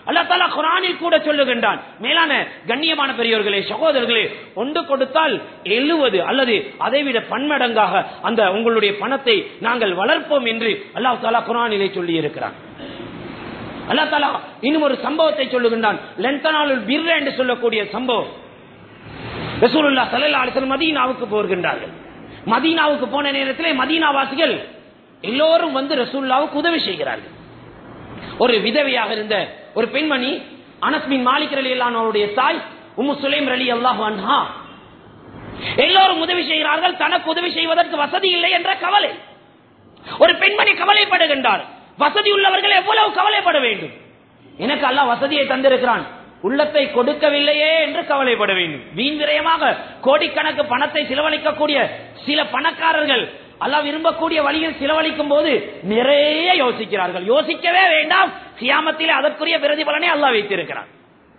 அல்லா தாலா குரானில் கூட சொல்லுகின்றான் மேலான கண்ணியமான பெரியவர்களே சகோதரர்களே ஒன்று கொடுத்தால் எழுவது அல்லது அதைவிட பன்மடங்காக அந்த உங்களுடைய பணத்தை நாங்கள் வளர்ப்போம் என்று அல்லாஹ் தாலா குரானிலே சொல்லி இருக்கிறான் அல்லா தாலா இன்னும் ஒரு சம்பவத்தை சொல்லுகின்றான் லென்தனாலுல் பிர்ர என்று சொல்லக்கூடிய சம்பவம் ரசூலுல்லா சல்லா அலிசல் மதீனாவுக்கு போகின்றார்கள் மதீனாவுக்கு போன நேரத்திலே மதீனாவாசிகள் எல்லோரும் வந்து ரசூல்லாவுக்கு உதவி செய்கிறார்கள் ஒரு விதவையாக இருந்த ஒரு பெண்மணி அனஸ்மின் மாலிக் அலி அல்லானவருடைய தாய் உம்மு சுலைம் அலி அல்லாஹ் அன்ஹா எல்லோரும் உதவி செய்கிறார்கள் தனக்கு உதவி செய்வதற்கு வசதி இல்லை என்ற கவலை ஒரு பெண்மணி கவலைப்படுகின்றார் வசதி உள்ளவர்கள் எவ்வளவு கவலைப்பட வேண்டும் எனக்கு அல்லாஹ் வசதியை தந்திருக்கிறான் உள்ளத்தை கொடுக்கவில்லையே என்று கவலைப்பட வேண்டும் வீண் விரயமாக கோடிக்கணக்கு பணத்தை செலவழிக்கக்கூடிய சில பணக்காரர்கள் அல்லாஹ் விரும்பக்கூடிய வழியில் செலவழிக்கும் போது நிறைய யோசிக்கிறார்கள் யோசிக்கவே வேண்டாம் சியாமத்திலே அதற்குரிய பிரதிபலனை அல்லாஹ் வைத்திருக்கிறார்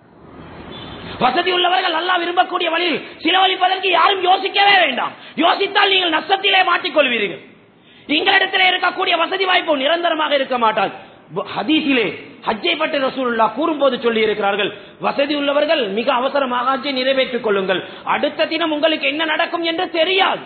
வசதி உள்ளவர்கள் அல்லாஹ் விரும்பக்கூடிய வழியில் செலவழிப்பதற்கு யாரும் யோசிக்கவே வேண்டாம் யோசித்தால் நீங்கள் நஷ்டத்திலே மாட்டிக்கொள்வீர்கள் எங்களிடத்தில் இருக்கக்கூடிய வசதி வாய்ப்பு நிரந்தரமாக இருக்க மாட்டால் ஹதீஸிலே ஹஜ்ஜை பற்றி ரசூலுல்லா கூறும்போது சொல்லி இருக்கிறார்கள் வசதி உள்ளவர்கள் மிக அவசரமாக ஹஜ்ஜை நிறைவேற்றிக் கொள்ளுங்கள் அடுத்த தினம் உங்களுக்கு என்ன நடக்கும் என்று தெரியாது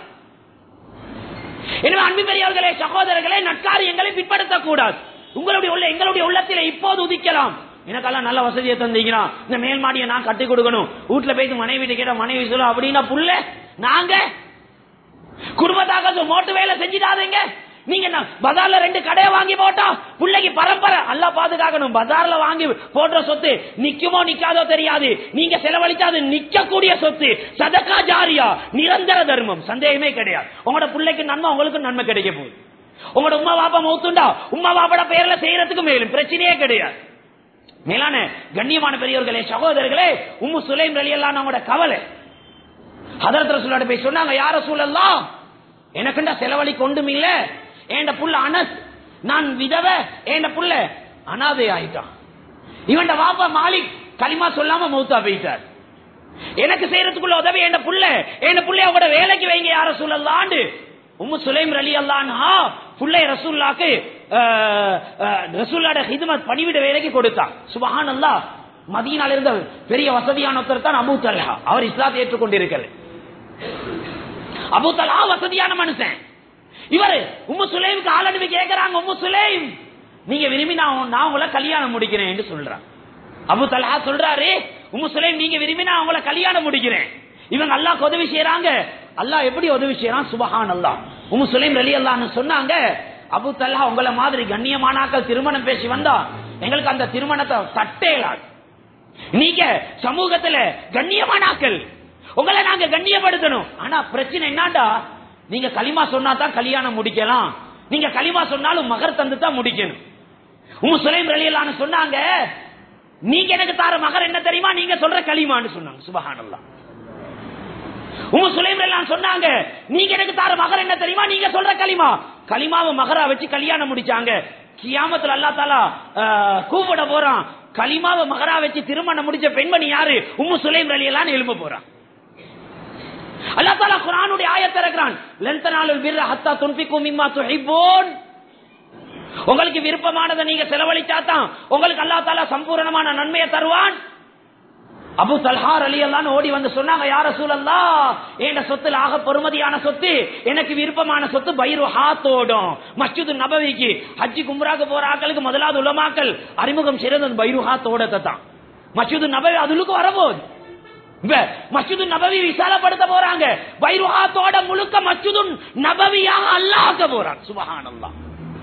எனவே அன்பு பெரியவர்களே சகோதரர்களே நட்காரியங்களை பிற்படுத்தக் கூடாது உங்களுடைய உள்ள எங்களுடைய உள்ளத்திலே இப்போது உதிக்கலாம் எனக்கெல்லாம் நல்ல வசதியை தந்தீங்கன்னா இந்த மேல் மாடியை நான் கட்டி கொடுக்கணும் வீட்டுல போயிட்டு மனைவி கேட்ட மனைவி சொல்லும் அப்படின்னா புள்ள நாங்க குடும்பத்தாக மோட்டு வேலை செஞ்சிடாதீங்க நீங்க என்ன பஜார்ல ரெண்டு கடையை வாங்கி போட்டா பிள்ளைக்கு பரம்பரை அல்ல பாதுகாக்கணும் பஜார்ல வாங்கி போடுற சொத்து நிக்குமோ நிக்காதோ தெரியாது நீங்க செலவழிச்சா அது நிக்கக்கூடிய சொத்து சதக்கா ஜாரியா நிரந்தர தர்மம் சந்தேகமே கிடையாது உங்களோட பிள்ளைக்கு நன்மை உங்களுக்கு நன்மை கிடைக்க போகுது உங்களோட உமா பாப்பா மௌத்துண்டா உமா பாப்பாட பேர்ல செய்யறதுக்கு மேலும் பிரச்சனையே கிடையாது மேலான கண்ணியமான பெரியவர்களே சகோதரர்களே உம்மு சுலைம் ரலி எல்லாம் நம்மளோட கவலை ஹதரத் ரசூலோட போய் சொன்னாங்க யார சூழல்லாம் எனக்குண்டா செலவழிக்கு ஒன்றும் இல்ல ஏண்ட புள்ள அனஸ் நான் விதவ ஏண்ட புள்ள அனாதை ஆயிட்டான் இவன் வாப்பா மாலிக் களிமா சொல்லாம மௌத்தா போயிட்டார் எனக்கு செய்யறதுக்குள்ள உதவி என் புள்ள என் புள்ளைய கூட வேலைக்கு வைங்க யார சூழல்லாண்டு உம்மு சுலைம் ரலி அல்லான்ஹா புள்ளை ரசூல்லாக்கு ரசூல்லாட ஹிதமத் பணிவிட வேலைக்கு கொடுத்தான் சுபஹான் அல்லா மதியனால இருந்த பெரிய வசதியான ஒருத்தர் தான் அபு தல்ஹா அவர் இஸ்லாத்தை ஏற்றுக்கொண்டிருக்கிறார் அபு தலா வசதியான மனுஷன் இவரு உம்மு சுலைமுக்கு ஆள் அனுப்பி கேட்கிறாங்க உம்மு சுலைம் நீங்க விரும்பி நான் நான் உங்களை கல்யாணம் முடிக்கிறேன் என்று சொல்றான் அபு தலா சொல்றாரு உம்மு சுலைம் நீங்க விரும்பி நான் உங்களை கல்யாணம் முடிக்கிறேன் இவங்க அல்லாஹ் உதவி செய்யறாங்க அல்லாஹ் எப்படி உதவி செய்யறான் சுபஹான் அல்லாஹ் உம்மு சுலைம் ரலி அல்லான்னு சொன்னாங்க அபு தல்லா உங்களை மாதிரி கண்ணியமானாக்கள் திருமணம் பேசி வந்தா எங்களுக்கு அந்த திருமணத்தை தட்டேலாது நீங்க சமூகத்துல கண்ணியமானாக்கள் உங்களை நாங்க கண்ணியப்படுத்தணும் ஆனா பிரச்சனை என்னடா நீங்க களிமா சொன்னா தான் கல்யாணம் முடிக்கலாம் நீங்க களிமா சொன்னாலும் மகர் தந்து தான் முடிக்கணும் உங்க சுலைம் ரலியலான்னு சொன்னாங்க நீங்க எனக்கு தார மகர் என்ன தெரியுமா நீங்க சொல்ற களிமான்னு சொன்னாங்க சுபஹானல்லா உங்க சுலைம் எல்லாம் சொன்னாங்க நீங்க எனக்கு தார மகர் என்ன தெரியுமா நீங்க சொல்ற களிமா களிமாவை மகரா வச்சு கல்யாணம் முடிச்சாங்க கியாமத்துல அல்லா தாலா கூப்பிட போறான் களிமாவை மகரா வச்சு திருமணம் முடிச்ச பெண்மணி யாரு உம்மு சுலைம் ரலியலான்னு எழும்ப போறான் அல்லா தாலா குரானுடைய ஆயத்தை இருக்கிறான் லென்தனாலுல் பிர்ர ஹத்தா துன்பிக்கும் மிம்மா துஹிப்பூன் உங்களுக்கு விருப்பமானதை நீங்க செலவழிச்சா தான் உங்களுக்கு அல்லா தாலா சம்பூரணமான நன்மையை தருவான் அபு தல்ஹார் அலி அல்லான்னு ஓடி வந்து சொன்னாங்க யார சூழல்லா என் சொத்துல ஆக பொறுமதியான சொத்து எனக்கு விருப்பமான சொத்து பைரு ஹாத்தோடும் மஸ்ஜிது நபவிக்கு ஹஜ்ஜி கும்ராக்கு போற ஆக்களுக்கு முதலாவது உலமாக்கள் அறிமுகம் செய்யறது பைரு ஹாத்தோடத்தை தான் மஸ்ஜிது நபவி அதுலுக்கு வரபோது மஸ்ஜிது நபவி விசாலப்படுத்த போறாங்க பைருஹாத்தோட முழுக்க மஸ்ஜிது நபவியாக அல்லாஹ்க்க போறாங்க சுபஹான் அல்லாஹ்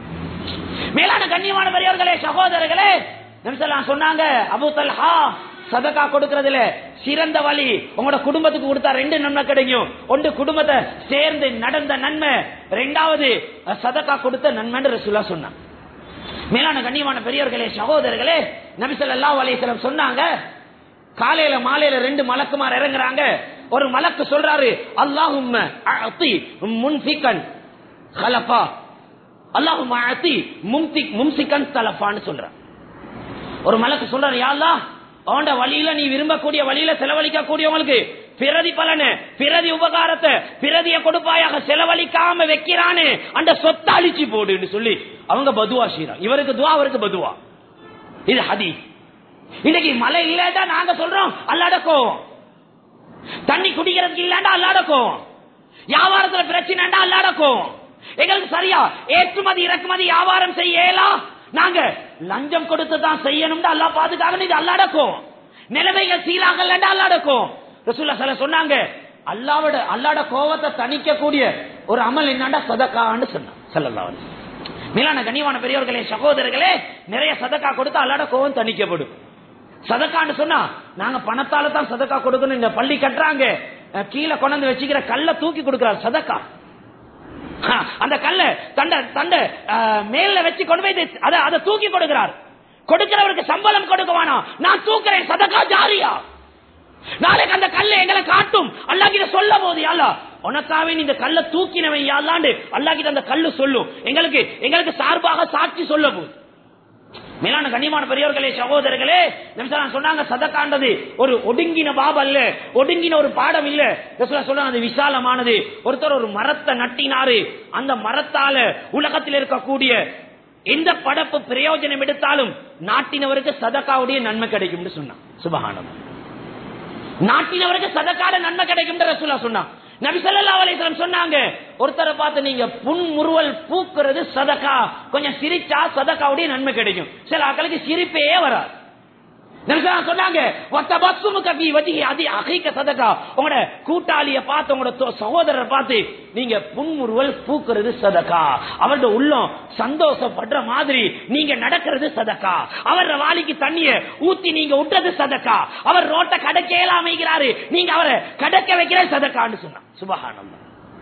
மேலான கண்ணியமான பெரியவர்களே சகோதரர்களே நபிசல்லாம் சொன்னாங்க அபு தல்ஹா சதக்கா கொடுக்கறதுல சிறந்த வழி உங்களோட குடும்பத்துக்கு கொடுத்தா ரெண்டு நன்மை கிடைக்கும் ஒன்று குடும்பத்தை சேர்ந்து நடந்த நன்மை ரெண்டாவது சதக்கா கொடுத்த நன்மைன்னு ரசூலா சொன்னாங்க மேலான கண்ணியமான பெரியவர்களே சகோதரர்களே நபிசல்லா அலையம் சொன்னாங்க காலையில மாலையில ரெண்டு மலக்குமார் இறங்குறாங்க ஒரு மலக்கு சொல்றாரு அல்லாஹும் முன்சிக்கன் கலப்பா அல்லாஹும் மும்சிக்கன் தலப்பான்னு சொல்றான் ஒரு மலக்கு சொல்றாரு யாழ்லா அவன வழியில நீ விரும்பக்கூடிய வழியில செலவழிக்க கூடியவங்களுக்கு பிரதி பலனு பிரதி உபகாரத்தை பிரதிய கொடுப்பாயாக செலவழிக்காம வைக்கிறானு அந்த சொத்தை அழிச்சு போடுன்னு சொல்லி அவங்க பதுவா செய்யறாங்க இவருக்கு துவா அவருக்கு பதுவா இது ஹதீஸ் இன்னைக்கு மழை இல்லடா நாங்க சொல்றோம் அல்லாட கோவம் தண்ணி குடிக்கிறதுக்கு இல்லடா அல்லாட கோவம் வியாபாரத்துல பிரச்சனைடா அல்லாட கோவம் எங்களுக்கு சரியா ஏற்றுமதி இறக்குமதி வியாபாரம் செய்யலாம் நாங்க லஞ்சம் கொடுத்து தான் செய்யணும் அல்லா பாதுகாக்கணும் இது அல்லாட கோவம் நிலைமைகள் சீராகலண்டா அல்லாட கோவம் ரசூல்லா சல சொன்னாங்க அல்லாவோட அல்லாட கோவத்தை தணிக்கக்கூடிய ஒரு அமல் என்னண்டா சதக்கான்னு சொன்னான் சல்லல்லா மேலான கனிவான பெரியவர்களே சகோதரர்களே நிறைய சதக்கா கொடுத்தா அல்லாட கோவம் தணிக்கப்படும் சதக்கான்னு சொன்னா நாங்க பணத்தால தான் சதக்கா கொடுக்கணும் இந்த பள்ளி கட்டுறாங்க அஹ் கீழே கொண்டாந்து வச்சுக்கிற கல்ல தூக்கி கொடுக்கிறார் சதக்கா அஹ் அந்த கல்ல தண்ட தண்ட அஹ், மேல வச்சு கொண்டு போய் இது- அதை அதை தூக்கி கொடுக்கிறார் கொடுக்கிறவருக்கு சம்பளம் கொடுக்க வேணாம் நான் தூக்குறேன் சதக்கா ஜாரியா நாளைக்கு அந்த கல்லை எங்களை காட்டும் அல்லாஹ்கிட்ட சொல்ல போது அல்லா உனக்காவே நீ இந்த கல்லை தூக்கினவன் யாழ்லாண்டு அல்லாஹ்கிட்ட அந்த கல்லு சொல்லும் எங்களுக்கு எங்களுக்கு சார்பாக சாட்சி சொல்ல போகுது மேலான கண்ணியமான பெரியவர்களே சகோதரர்களே நிமிஷம் சொன்னாங்க சதக்காண்டது ஒரு ஒடுங்கின பாப அல்ல ஒடுங்கின ஒரு பாடம் இல்ல ரசூலா சொல்றாங்க அது விசாலமானது ஒருத்தர் ஒரு மரத்தை நட்டினாரு அந்த மரத்தால உலகத்தில் இருக்கக்கூடிய எந்த படப்பு பிரயோஜனம் எடுத்தாலும் நாட்டினவருக்கு சதக்காவுடைய நன்மை கிடைக்கும்னு சொன்னான் சுபகானம் நாட்டினவருக்கு சதக்கால நன்மை கிடைக்கும் ரசூலா சொன்னான் நபி ஸல்லல்லாஹு அலைஹி வஸல்லம் சொன்னாங்க ஒருத்தரை பார்த்து நீங்க புன்முறுவல் பூக்குறது சதக்கா கொஞ்சம் சிரிச்சா சதக்காவுடைய நன்மை கிடைக்கும் சில ஆட்களுக்கு சிரிப்பே வராது நபி ஸல்லல்லாஹு சொன்னாங்க வத்தபஸ்ஸுமு கபி வஜ்ஹி அதி அகீக சதக்கா உங்களோட கூட்டாளிய பார்த்து உங்களோட தோ- சகோதரரை பார்த்து நீங்க புன்முறுவல் பூக்குறது சதக்கா அவரோட உள்ளம் சந்தோஷப்படுற மாதிரி நீங்க நடக்கிறது சதக்கா அவர வாளிக்கு தண்ணிய ஊத்தி நீங்க விட்டுறது சதக்கா அவர் ரோட்ட கடக்கையில அமைகிறாரு நீங்க அவரை கடக்க வைக்கிற சதக்கான்னு சொன்னா சுபகானம்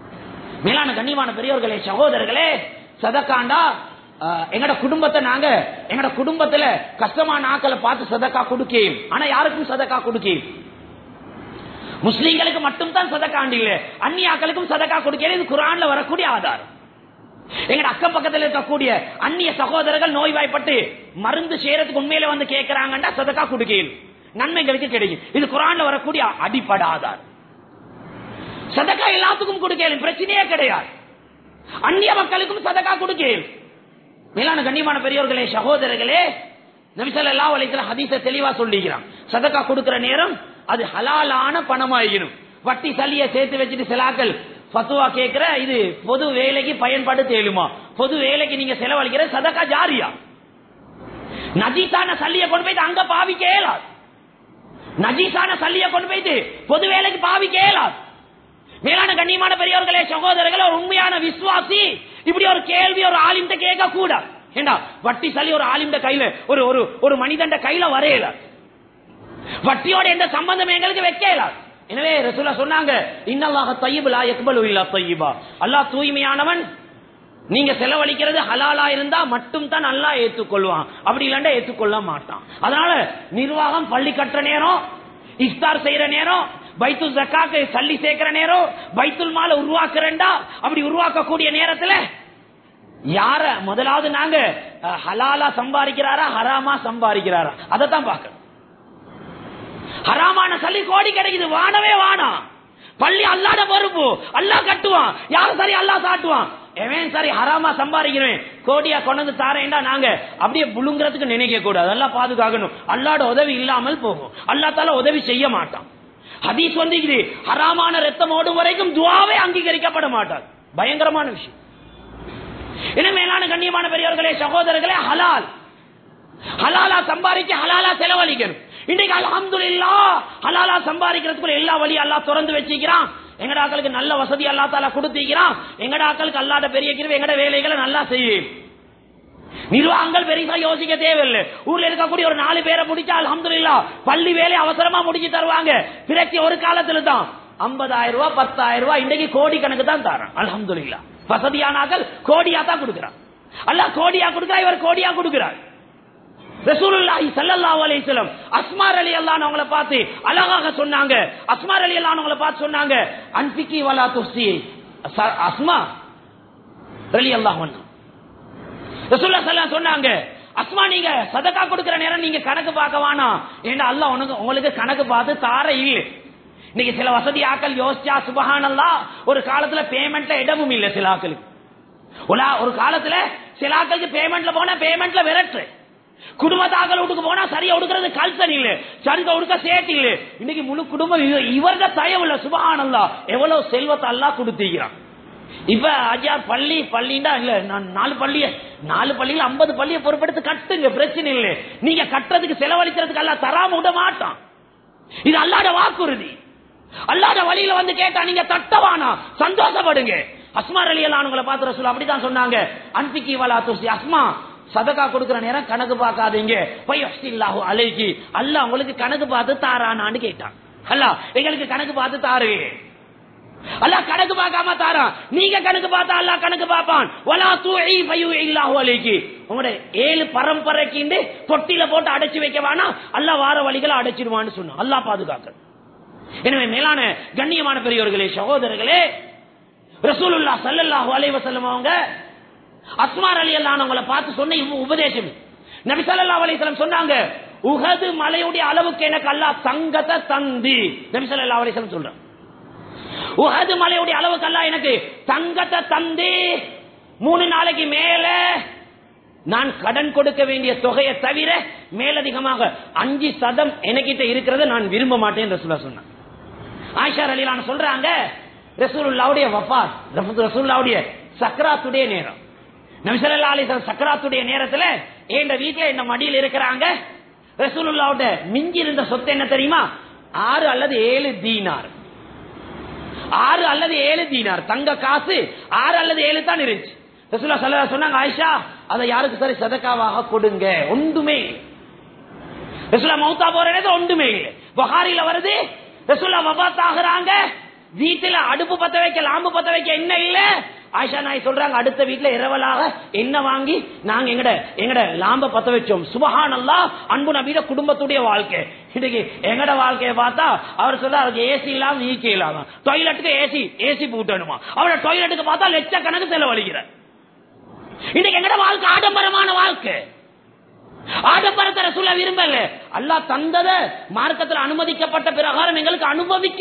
மேலான கண்ணியமான பெரியவர்களே சகோதரர்களே சதக்காண்டா அஹ், எங்கட குடும்பத்தை நாங்க எங்கட குடும்பத்துல கஷ்டமான ஆக்களை பார்த்து சதக்கா கொடுக்கேன் ஆனா யாருக்கும் சதக்கா கொடுக்கேன் முஸ்லீம்களுக்கு மட்டும் தான் சதக்காண்டு இல்ல அந்நிய ஆக்களுக்கும் சதக்கா கொடுக்கல இது குரான்ல வரக்கூடிய ஆதாரம் எங்கட அக்கம் பக்கத்தில் இருக்கக்கூடிய அந்நிய சகோதரர்கள் நோய்வாய்ப்பட்டு மருந்து செய்யறதுக்கு உண்மையில வந்து கேட்கறாங்கண்டா சதக்கா கொடுக்கணும் நன்மைகளுக்கு கிடைக்கும் இது குரான்ல வரக்கூடிய அடிப்படை ஆதாரம் சதக்கா எல்லாத்துக்கும் கொடுக்கலும் பிரச்சனையே கிடையாது அந்நிய மக்களுக்கும் சதக்கா கொடுக்கலும் மேலான கண்ணியமான பெரியவர்களே சகோதரர்களே நபிசல்லா அலைத்துல ஹதீஸ தெளிவா சொல்லிக்கிறான் சதக்கா கொடுக்கிற நேரம் அது ஹலாலான பணமாயிரும் வட்டி சல்லிய சேர்த்து வச்சுட்டு சிலாக்கள் பத்துவா கேட்கிற இது பொது வேலைக்கு பயன்பாடு தேலுமா பொது வேலைக்கு நீங்க செலவழிக்கிற சதக்கா ஜாரியா நஜீசான சல்லிய கொண்டு போயிட்டு அங்க பாவிக்க இயலாது நஜீசான சல்லிய கொண்டு போயிட்டு பொது வேலைக்கு பாவிக்க இயலாது மேலான கண்ணியமான பெரியவர்களே சகோதரர்களே ஒரு உண்மையான விசுவாசி இப்படி ஒரு கேள்வி ஒரு ஆலிம்ட கேட்க கூட ஏண்டா வட்டி சளி ஒரு ஆலிம்ட கையில ஒரு ஒரு ஒரு மனிதண்ட கையில வரையல வட்டியோட எந்த சம்பந்தம் எங்களுக்கு வைக்கல எனவே ரசூலா சொன்னாங்க இன்னல்லாக தையிபுலா எக்பலு இல்லா தையிபா அல்லாஹ் தூய்மையானவன் நீங்க செலவழிக்கிறது ஹலாலா இருந்தா மட்டும் தான் நல்லா ஏத்துக்கொள்வான் அப்படி இல்லைன்னா ஏத்துக்கொள்ள மாட்டான் அதனால நிர்வாகம் பள்ளி கட்டுற நேரம் இஃப்தார் செய்யற நேரம் பைத்துல் ஜக்காக்கு சல்லி சேர்க்கிற நேரம் பைத்துல் மால உருவாக்குறேன்டா அப்படி உருவாக்கக்கூடிய நேரத்துல யார முதலாவது நாங்க அஹ், ஹலாலா சம்பாதிக்கிறாரா ஹராமா சம்பாதிக்கிறாரா அதைத்தான் பார்க்கணும் ஹராமான சல்லி கோடி கிடைக்குது வானவே வானா பள்ளி அல்லாட பொறுப்பு அல்லாஹ் கட்டுவான் யாரும் சரி அல்லாஹ் சாட்டுவான் எவன் சரி ஹராமா சம்பாதிக்கிறேன் கோடியா கொண்டு வந்து தாரேன்டா நாங்க அப்படியே புழுங்குறதுக்கு நினைக்க கூடாது எல்லாம் பாதுகாக்கணும் அல்லாட உதவி இல்லாமல் போகும் அல்லா தால உதவி செய்ய மாட்டான் ஹதீஸ் வந்து இது ஹராமான ரத்தம் ஓடும் வரைக்கும் துவாவே அங்கீகரிக்கப்பட மாட்டார் பயங்கரமான விஷயம் என்ன மேலான கண்ணியமான பெரியவர்களே சகோதரர்களே ஹலால் ஹலாலா சம்பாதிக்க ஹலாலா செலவழிக்கணும் இன்னைக்கு அல்ஹம்துலில்லா ஹலாலா சம்பாதிக்கிறதுக்குள்ள எல்லா வழியும் அல்லாஹ் திறந்து வச்சிக்கிறான் எங்கட ஆக்களுக்கு நல்ல வசதி அல்லா தாலா கொடுத்திக்கிறான் எங்கட ஆக்களுக்கு அல்லாத பெரிய கிருவி எங்கட வேலைகளை நல்லா செய்யும் நிர்வாகங்கள் பெருசா யோசிக்க தேவையில்லை ஊர்ல இருக்கக்கூடிய ஒரு நாலு பேரை முடிச்சா அல்ஹம்துலில்லா பள்ளி வேலை அவசரமா முடிச்சு தருவாங்க பிரச்சி ஒரு காலத்துல தான் ஐம்பதாயிரம் ரூபாய் பத்தாயிரம் ரூபாய் இன்னைக்கு கோடி கணக்கு தான் தரான் அல்ஹம்துலில்லா வசதியானாக்கள் கோடியா தான் கொடுக்கிறான் அல்லாஹ் கோடியா கொடுக்கிறா இவர் கோடியா கொடுக்கிறார் ரசூலுல்லாஹி ஸல்லல்லாஹு அலைஹி வஸல்லம் அஸ்மார் அலி அல்லாஹ் அவங்கள பார்த்து அழகாக சொன்னாங்க அஸ்மார் அலி அல்லாஹ் அவங்கள பார்த்து சொன்னாங்க அன்பிக்கி வலா துஸ்தி அஸ்மா ரலி அல்லாஹ் ரசூல்லா ஸல்லல்லாஹு சொன்னாங்க அஸ்மா நீங்க சதக்கா கொடுக்கிற நேரம் நீங்க கணக்கு பார்க்க வேணாம் ஏன்னா அல்லாஹ் உனக்கு உங்களுக்கு கணக்கு பார்த்து தார இல்லை இன்னைக்கு சில வசதி ஆக்கள் யோசிச்சா சுபஹானல்லா ஒரு காலத்துல பேமெண்ட்ல இடமும் இல்லை சில ஆக்களுக்கு ஒரு- ஒரு காலத்துல சில ஆக்களுக்கு பேமெண்ட்ல போனா பேமெண்ட்ல விரட்டு குடும்பத்தாக்கள் வீட்டுக்கு போனா சரியா உடுக்கிறது கல்சன் இல்ல சரிங்க உடுக்க சேட் இல்ல இன்னைக்கு முழு குடும்பம் இவ- இவர்த தயவு இல்ல சுபஹானல்லா எவ்வளவு செல்வத்தை அல்லாஹ் கொடுத்திருக்கிறான் இப்ப அஜார் பள்ளி பள்ளிண்டா இல்ல நான் நாலு பள்ளிய நாலு பள்ளியில ஐம்பது பள்ளியை பொறுப்பெடுத்து கட்டுங்க பிரச்சனை இல்லை நீங்க கட்டுறதுக்கு செலவழிக்கிறதுக்கு எல்லாம் தராம விட மாட்டான் இது அல்லாட வாக்குறுதி அல்லாட வழியில வந்து கேட்டா நீங்க தட்டவானா சந்தோஷப்படுங்க அஸ்மார் அலி அல்லானுங்களை பார்த்து ரசூல் அப்படிதான் சொன்னாங்க அன்பிக்கி வலா துசி அஸ்மா சதகா கொடுக்கிற நேரம் கணக்கு பார்க்காதீங்க பையல்லாஹு அலைக்கு அல்லாஹ் உங்களுக்கு கணக்கு பார்த்து தாரானான்னு கேட்டான் அல்லாஹ் எங்களுக்கு கணக்கு பார்த்து தாரு அல்லாஹ் கணக்கு பார்க்காம தாரான் நீங்க கணக்கு பார்த்தா அல்லாஹ் கணக்கு பார்ப்பான் வலா தூஇ ஃபயுஇல்லாஹு அலைக்கு உங்களுடைய ஏழு பரம்பரைக்கு தொட்டில போட்டு அடைச்சு வைக்க வேணாம் அல்லாஹ் வார வழிகளை அடைச்சிடுவான்னு சொன்னான் அல்லாஹ் பாதுகாக்க எனவே மேலான கண்ணியமான பெரியவர்களே சகோதரர்களே ரசூலுல்லா ஸல்லல்லாஹு அலைஹி வஸல்லம் அவங்க அஸ்மார் அலி அல்லாஹ்வங்களை பார்த்து சொன்ன இவ் உபதேசம் நபி ஸல்லல்லாஹு அலைஹி வஸல்லம் சொன்னாங்க உஹது மலையுடைய அளவுக்கு எனக்கு அல்லாஹ் தங்கத்தை தந்தி நபி ஸல்லல்லாஹு அலைஹி வஸல்லம் சொல்றாங்க உஹது மலையுடைய அளவுக்கு அல்லாஹ் எனக்கு தங்கத்தை தந்தி மூணு நாளைக்கு மேல நான் கடன் கொடுக்க வேண்டிய தொகையை தவிர மேலதிகமாக அஞ்சு சதம் எனக்கிட்ட இருக்கிறத நான் விரும்ப மாட்டேன் ரசூலா சொன்னான் ஆயிஷா அலிலான சொல்றாங்க ரசூலுல்லாவுடைய வஃபாத் ரசூலுல்லாவுடைய சக்கராத்துடைய நேரம் நபிசல்லா அலிசன் சக்கராத்துடைய நேரத்துல என் வீட்டுல என்ன மடியில் இருக்கிறாங்க ரசூலுல்லாவோட மிஞ்சி இருந்த சொத்து என்ன தெரியுமா ஆறு அல்லது ஏழு தீனார் ஆறு அல்லது ஏழு தீனார் தங்க காசு ஆறு அல்லது ஏழு தான் இருந்துச்சு ரசூல்லா ஸல்லல்லாஹு சொன்னாங்க ஆயிஷா அதை யாருக்கு சரி சதக்காவாக கொடுங்க ஒன்றுமே இல்லை. ரசூலா மௌத்தா போற நேரத்துல ஒன்றுமே இல்லை புகாரில வருது ரசூலா வபாத் ஆகுறாங்க வீட்டுல அடுப்பு பத்த வைக்க லாம்பு பத்த வைக்க என்ன இல்ல ஆயிஷா நாய் சொல்றாங்க அடுத்த வீட்டுல இரவலாக என்ன வாங்கி நாங்க எங்கட எங்கட லாம்ப பத்த வச்சோம் சுபஹான் அல்லா அன்பு நபீட குடும்பத்துடைய வாழ்க்கை இன்னைக்கு எங்கட வாழ்க்கையை பார்த்தா அவர் சொல்ற அதுக்கு ஏசி இல்லாம ஈக்கே இல்லாம டாய்லெட்டுக்கு ஏசி ஏசி பூட்டணுமா அவரோட டாய்லெட்டுக்கு பார்த்தா லட்சக்கணக்கு செலவழிக்கிறார் இன்னைக்கு எங்கட வாழ்க்கை ஆடம்பரமான வாழ்க்கை ஆடம்பரத்தை ரசூலா விரும்பல அல்லாஹ் தந்தத மார்க்கத்தில் அனுமதிக்கப்பட்ட பிரகாரம் எங்களுக்கு அனுபவிக்க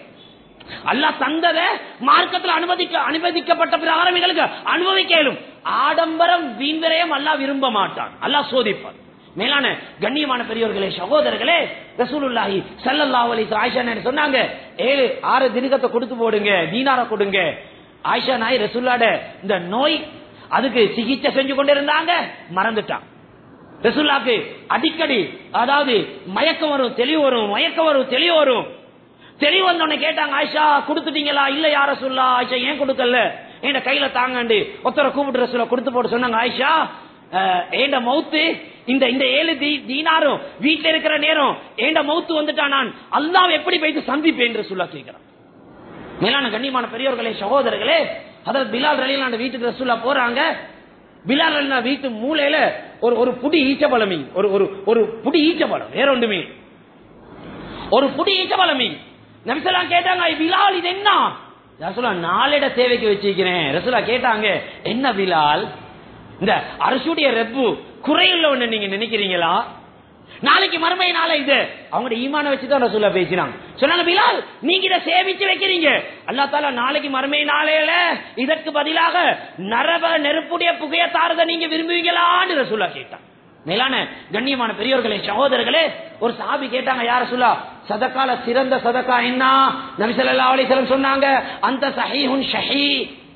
அல்லாஹ் தந்தத மார்க்கத்தில் அனுமதிக்க அனுமதிக்கப்பட்ட பிரகாரம் எங்களுக்கு அனுபவிக்க இயலும் ஆடம்பரம் வீண்விரயம் அல்லாஹ் விரும்ப மாட்டான் அல்லாஹ் சோதிப்பான் மேலான கண்ணியமான பெரியவர்களே சகோதரர்களே ரசூலுல்லாஹி ஸல்லல்லாஹு அலைஹி ஆயிஷா நாயர் சொன்னாங்க ஏழு ஆறு தினகத்தை கொடுத்து போடுங்க தீனார கொடுங்க ஆயிஷா நாய் ரசூல்லாட இந்த நோய் அதுக்கு சிகிச்சை செஞ்சு கொண்டிருந்தாங்க மறந்துட்டான் ரசூல்லாக்கு அடிக்கடி அதாவது மயக்கம் வரும் தெளிவு வரும் மயக்கம் வரும் தெளிவு வரும் தெளிவு வந்தோடனே கேட்டாங்க ஆயிஷா கொடுத்துட்டீங்களா இல்ல யார சொல்லா ஆயிஷா ஏன் கொடுக்கல என் கையில தாங்கண்டு ஒருத்தரை கூப்பிட்டு ரசூலா கொடுத்து போட்டு சொன்னாங்க ஆயிஷா ஏண்ட மவுத்து இந்த இந்த ஏழு தீ- தீனாரும் வீட்டுல இருக்கிற நேரம் ஏண்ட மவுத்து வந்துட்டா நான் அல்லாஹ் எப்படி போயிட்டு சந்திப்பேன் ரசூலா கேட்கிறான் மேலான கண்ணியமான பெரியவர்களே சகோதரர்களே அதாவது பிலால் ரலியல்லாண்ட வீட்டுக்கு ரசூலா போறாங்க பிலால் ரலியல்லா வீட்டு மூலையில ஒரு ஒரு புடி ஈச்சபழம் மீன் ஒரு ஒரு ஒரு புடி ஈச்சபழம் வேற ஒன்றுமே இல்லை. ஒரு புடி ஈச்சபழம் மீன் நபிசல்லா கேட்டாங்க "ஐ பிலால் இது என்ன ரசூலா நாளிட சேவைக்கு வச்சிருக்கிறேன் ரசூலா கேட்டாங்க என்ன பிலால் இந்த அரசுடைய ரெப்பு குறையுள்ளவன்னு நீங்க நினைக்கிறீங்களா நாளைக்கு மறுமை நாள இது அவங்களோட ஈமான வச்சுதான் ரசூலா பேசினாங்க சொன்னாங்க பிலால் நீங்க இதை சேமிச்சு வைக்கிறீங்க அல்லா தாலா நாளைக்கு மறுமை நாளையில இதற்கு பதிலாக நரக நெருப்புடைய புகைய தாரத நீங்க விரும்புவீங்களான்னு ரசூலா கேட்டான் மேலான கண்ணியமான பெரியவர்களே சகோதரர்களே ஒரு சாபி கேட்டாங்க யார சொல்லா சதக்கால சிறந்த சதக்கா என்ன நபிசல்லா அலிசலம் சொன்னாங்க அந்த சஹீஹுன் ஷஹீ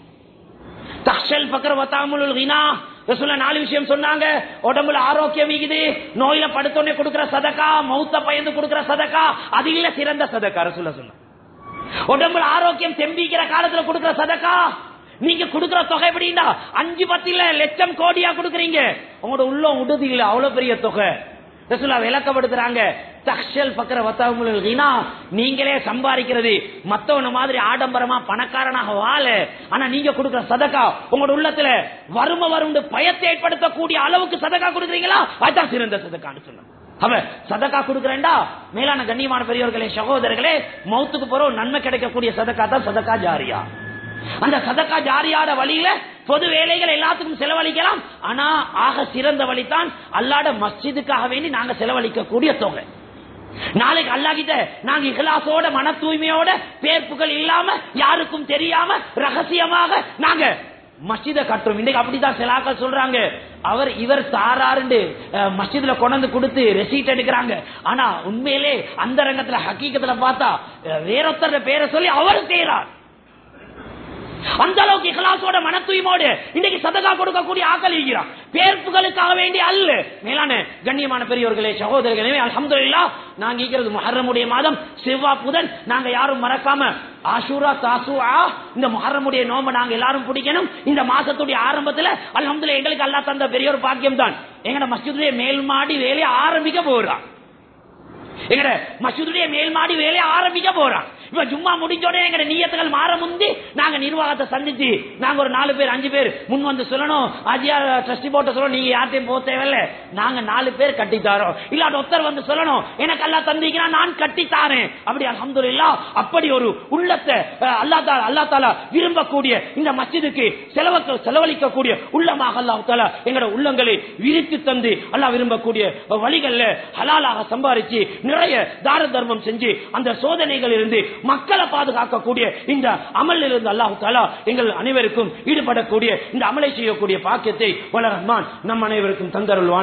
தஹ்ஷல் பக்கர் வத்தாமுல் கினா ரசூலா நாலு விஷயம் சொன்னாங்க உடம்புல ஆரோக்கியம் இருக்குது நோயில படுத்தோடனே கொடுக்கிற சதக்கா மௌத்த பயந்து கொடுக்கிற சதக்கா அது இல்ல சிறந்த சதக்கா ரசூலா சொன்னாங்க உடம்புல ஆரோக்கியம் தெம்பிக்கிற காலத்துல கொடுக்கிற சதக்கா நீங்க கொடுக்கிற தொகை எப்படின்னா அஞ்சு பத்து இல்ல லட்சம் கோடியா கொடுக்கறீங்க உங்களோட உள்ளம் உடுது இல்ல அவ்வளவு பெரிய தொகை ரசூலா விளக்கப்படுத்துறாங்க தக்ஷல் பக்கர வத்தாமுல் கினா நீங்களே சம்பாதிக்கிறது மத்தவன மாதிரி ஆடம்பரமா பணக்காரனாக வாழ ஆனா நீங்க கொடுக்கிற சதக்கா உங்களோட உள்ளத்துல வறுமை வருண்டு பயத்தை ஏற்படுத்தக்கூடிய அளவுக்கு சதக்கா கொடுக்குறீங்களா அதான் சிறந்த சதக்கான்னு சொன்னாங்க அவ சதக்கா கொடுக்கறேன்டா மேலான கண்ணியமான பெரியவர்களே சகோதரர்களே மௌத்துக்கு போறோம் நன்மை கிடைக்கக்கூடிய சதக்கா தான் சதக்கா ஜாரியா அந்த சதக்கா ஜாரியாட வழியில பொது வேலைகள் எல்லாத்துக்கும் செலவழிக்கலாம் ஆனா ஆக சிறந்த வழிதான் அல்லாட மஸ்ஜிதுக்காக வேண்டி நாங்க செலவழிக்க கூடிய தொகை நாளைக்கு அல்லா கிட்ட நாங்க இகலாசோட மன தூய்மையோட பேர்ப்புகள் இல்லாம யாருக்கும் தெரியாம ரகசியமாக நாங்க மஸ்ஜித கட்டும் இன்னைக்கு அப்படிதான் சிலாக்கள் சொல்றாங்க அவர் இவர் தாராருண்டு அஹ், மஸ்ஜித்ல கொண்டு கொடுத்து ரெசீட் எடுக்கிறாங்க ஆனா உண்மையிலே அந்த ரங்கத்துல ஹக்கீக்கத்துல பார்த்தா அஹ், வேறொருத்தர் பேரை சொல்லி அவர் செய்யறார் அந்த அளவுக்கு இகலாசோட மன தூய்மோடு இன்னைக்கு சதகா கொடுக்கக்கூடிய ஆக்கள் இருக்கிறான் பேர்ப்புகளுக்காக வேண்டி அல்ல மேலான கண்ணியமான பெரியவர்களே சகோதரர்களே அல்ஹம்துலில்லாஹ் நாங்க இருக்கிறது முஹர்ரமுடைய மாதம் செவ்வா புதன் நாங்க யாரும் மறக்காம ஆஷூரா தாசுஆ இந்த முஹர்ரமுடைய நோம்ப நாங்க எல்லாரும் பிடிக்கணும் இந்த மாசத்துடைய ஆரம்பத்துல அல்ஹம்துலில்லாஹ் எங்களுக்கு அல்லாஹ் தந்த பெரிய ஒரு பாக்கியம் தான் எங்கட மஸ்ஜிதுடைய மேல் மாடி வேலையை ஆரம்பிக்க போறான் எங்கட மசூதுடைய மேல் மாடி வேலையை ஆரம்பிக்க போறான் இப்ப ஜும்மா முடிஞ்சோடனே எங்கட நீயத்துகள் மாற முந்தி நாங்க நிர்வாகத்தை சந்திச்சு நாங்க ஒரு நாலு பேர் அஞ்சு பேர் முன் வந்து சொல்லணும் ஆஜியா ட்ரஸ்டி போட்ட சொல்லணும் நீங்க யார்ட்டையும் போக தேவையில்ல நாங்க நாலு பேர் கட்டித்தாரோம் இல்லாட்ட ஒருத்தர் வந்து சொல்லணும் எனக்கு அல்லா தந்திக்கிறான் நான் கட்டித்தாரேன் அப்படி அல்ஹம்துலில்லாஹ் அப்படி ஒரு உள்ளத்தை அஹ், அல்லா தாலா அல்லா தாலா விரும்பக்கூடிய இந்த மஸ்ஜிதுக்கு செலவக்க செலவழிக்கக்கூடிய உள்ளமாக அல்லாஹ் தாலா எங்கட உள்ளங்களை விரித்து தந்து அல்லாஹ் விரும்பக்கூடிய வழிகள்ல ஹலாலாக சம்பாரிச்சு நிறைய தார தர்மம் செஞ்சு அந்த சோதனைகள் இருந்து மக்களை பாதுகாக்கக்கூடிய இந்த அமல் இருந்து அல்லாஹு தாலா எங்கள் அனைவருக்கும் ஈடுபடக்கூடிய இந்த அமலை செய்யக்கூடிய பாக்கியத்தை வள ரஹ்மான் நம் அனைவருக்கும் தந்தருள்வான்